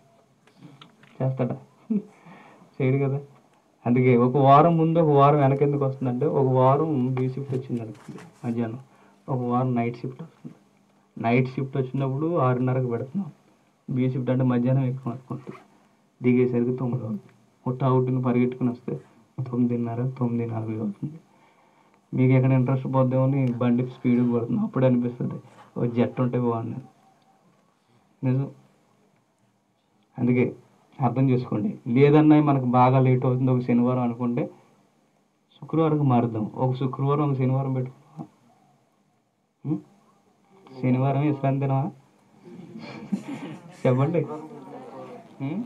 చేస్తాడా చేయడు కదా అందుకే ఒక వారం ముందు ఒక వారం వెనక ఎందుకు వస్తుందంటే ఒక వారం బీ షిఫ్ట్ వచ్చింది అనుకోండి మధ్యాహ్నం ఒక వారం నైట్ షిఫ్ట్ వస్తుంది నైట్ షిఫ్ట్ వచ్చినప్పుడు ఆరున్నరకు పెడుతున్నాం బీ షిఫ్ట్ అంటే మధ్యాహ్నం ఎక్కువ అనుకుంటుంది దిగేసరికి తొమ్మిది అవుతుంది హుట్టా హుట్టిని పరిగెట్టుకుని వస్తే తొమ్మిదిన్నర తొమ్మిది నలభై అవుతుంది మీకు ఎక్కడ ఇంట్రెస్ట్ పోద్దామో నీ బండి స్పీడ్ పడుతుంది అప్పుడు అనిపిస్తుంది ఒక జెట్ ఉంటే బాగుండదు నిజం అందుకే అర్థం చేసుకోండి లేదన్నా మనకు బాగా లేట్ అవుతుంది ఒక శనివారం అనుకుంటే శుక్రవారం మారుద్దాం ఒక శుక్రవారం ఒక శనివారం పెట్టుకుందాం ఉం? శనివారం విశ్రాంతి దినమా చెప్పండి ఉం?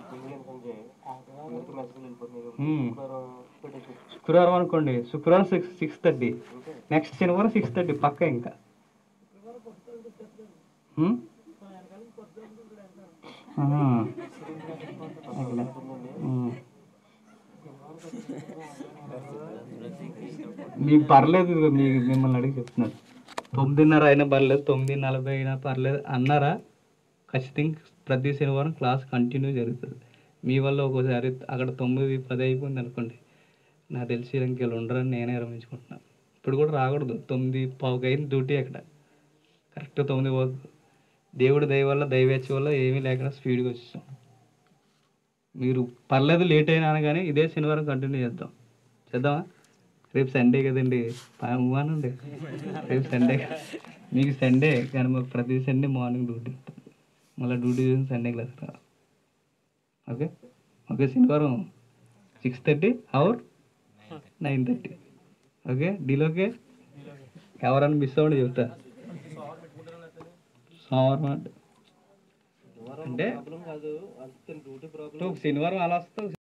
ఉం. శుక్రవారం అనుకోండి శుక్రవారం సిక్స్ సిక్స్ థర్టీ నెక్స్ట్ శనివారం సిక్స్ థర్టీ పక్క ఇంకా ఉం? ఆహా. అట్లా. ఉం. మీకు పర్లేదు ఇదిగో మీ మిమ్మల్ని అడిగి చెప్తున్నాను తొమ్మిదిన్నర అయినా పర్లేదు తొమ్మిది నలభై అయినా పర్లేదు అన్నారా ఖచ్చితంగా ప్రతి శనివారం క్లాస్ కంటిన్యూ జరుగుతుంది మీ వల్ల ఒక్కోసారి అక్కడ తొమ్మిది పది అయిపోయింది అనుకోండి నాకు తెలిసి ఇంకెళ్ళు ఉండరని నేనే విరమించుకుంటున్నాను ఇప్పుడు కూడా రాకూడదు తొమ్మిది పావుకి అయింది డ్యూటీ అక్కడ కరెక్ట్ తొమ్మిది పోతుంది దేవుడి దయ వల్ల దైవేచ్ఛ వల్ల ఏమీ లేకుండా స్పీడ్గా వచ్చేసాం మీరు పర్లేదు లేట్ అయినా కానీ ఇదే శనివారం కంటిన్యూ చేద్దాం చేద్దామా రేపు సండే కదండి అనండి రేపు సండే మీకు సండే కానీ మాకు ప్రతి సండే మార్నింగ్ డ్యూటీ ఉంటుంది మళ్ళీ డ్యూటీ చేసి సండే క్లాస్ రా ఓకే ఓకే శనివారం six thirty or nine thirty okay deal okay ఎవరైనా మిస్ అవ్వండి చెప్తా సోమవారం అంటే అంటే కాదు అంతే డ్యూటీ ప్రాబ్లం శనివారం అలా వస్తావు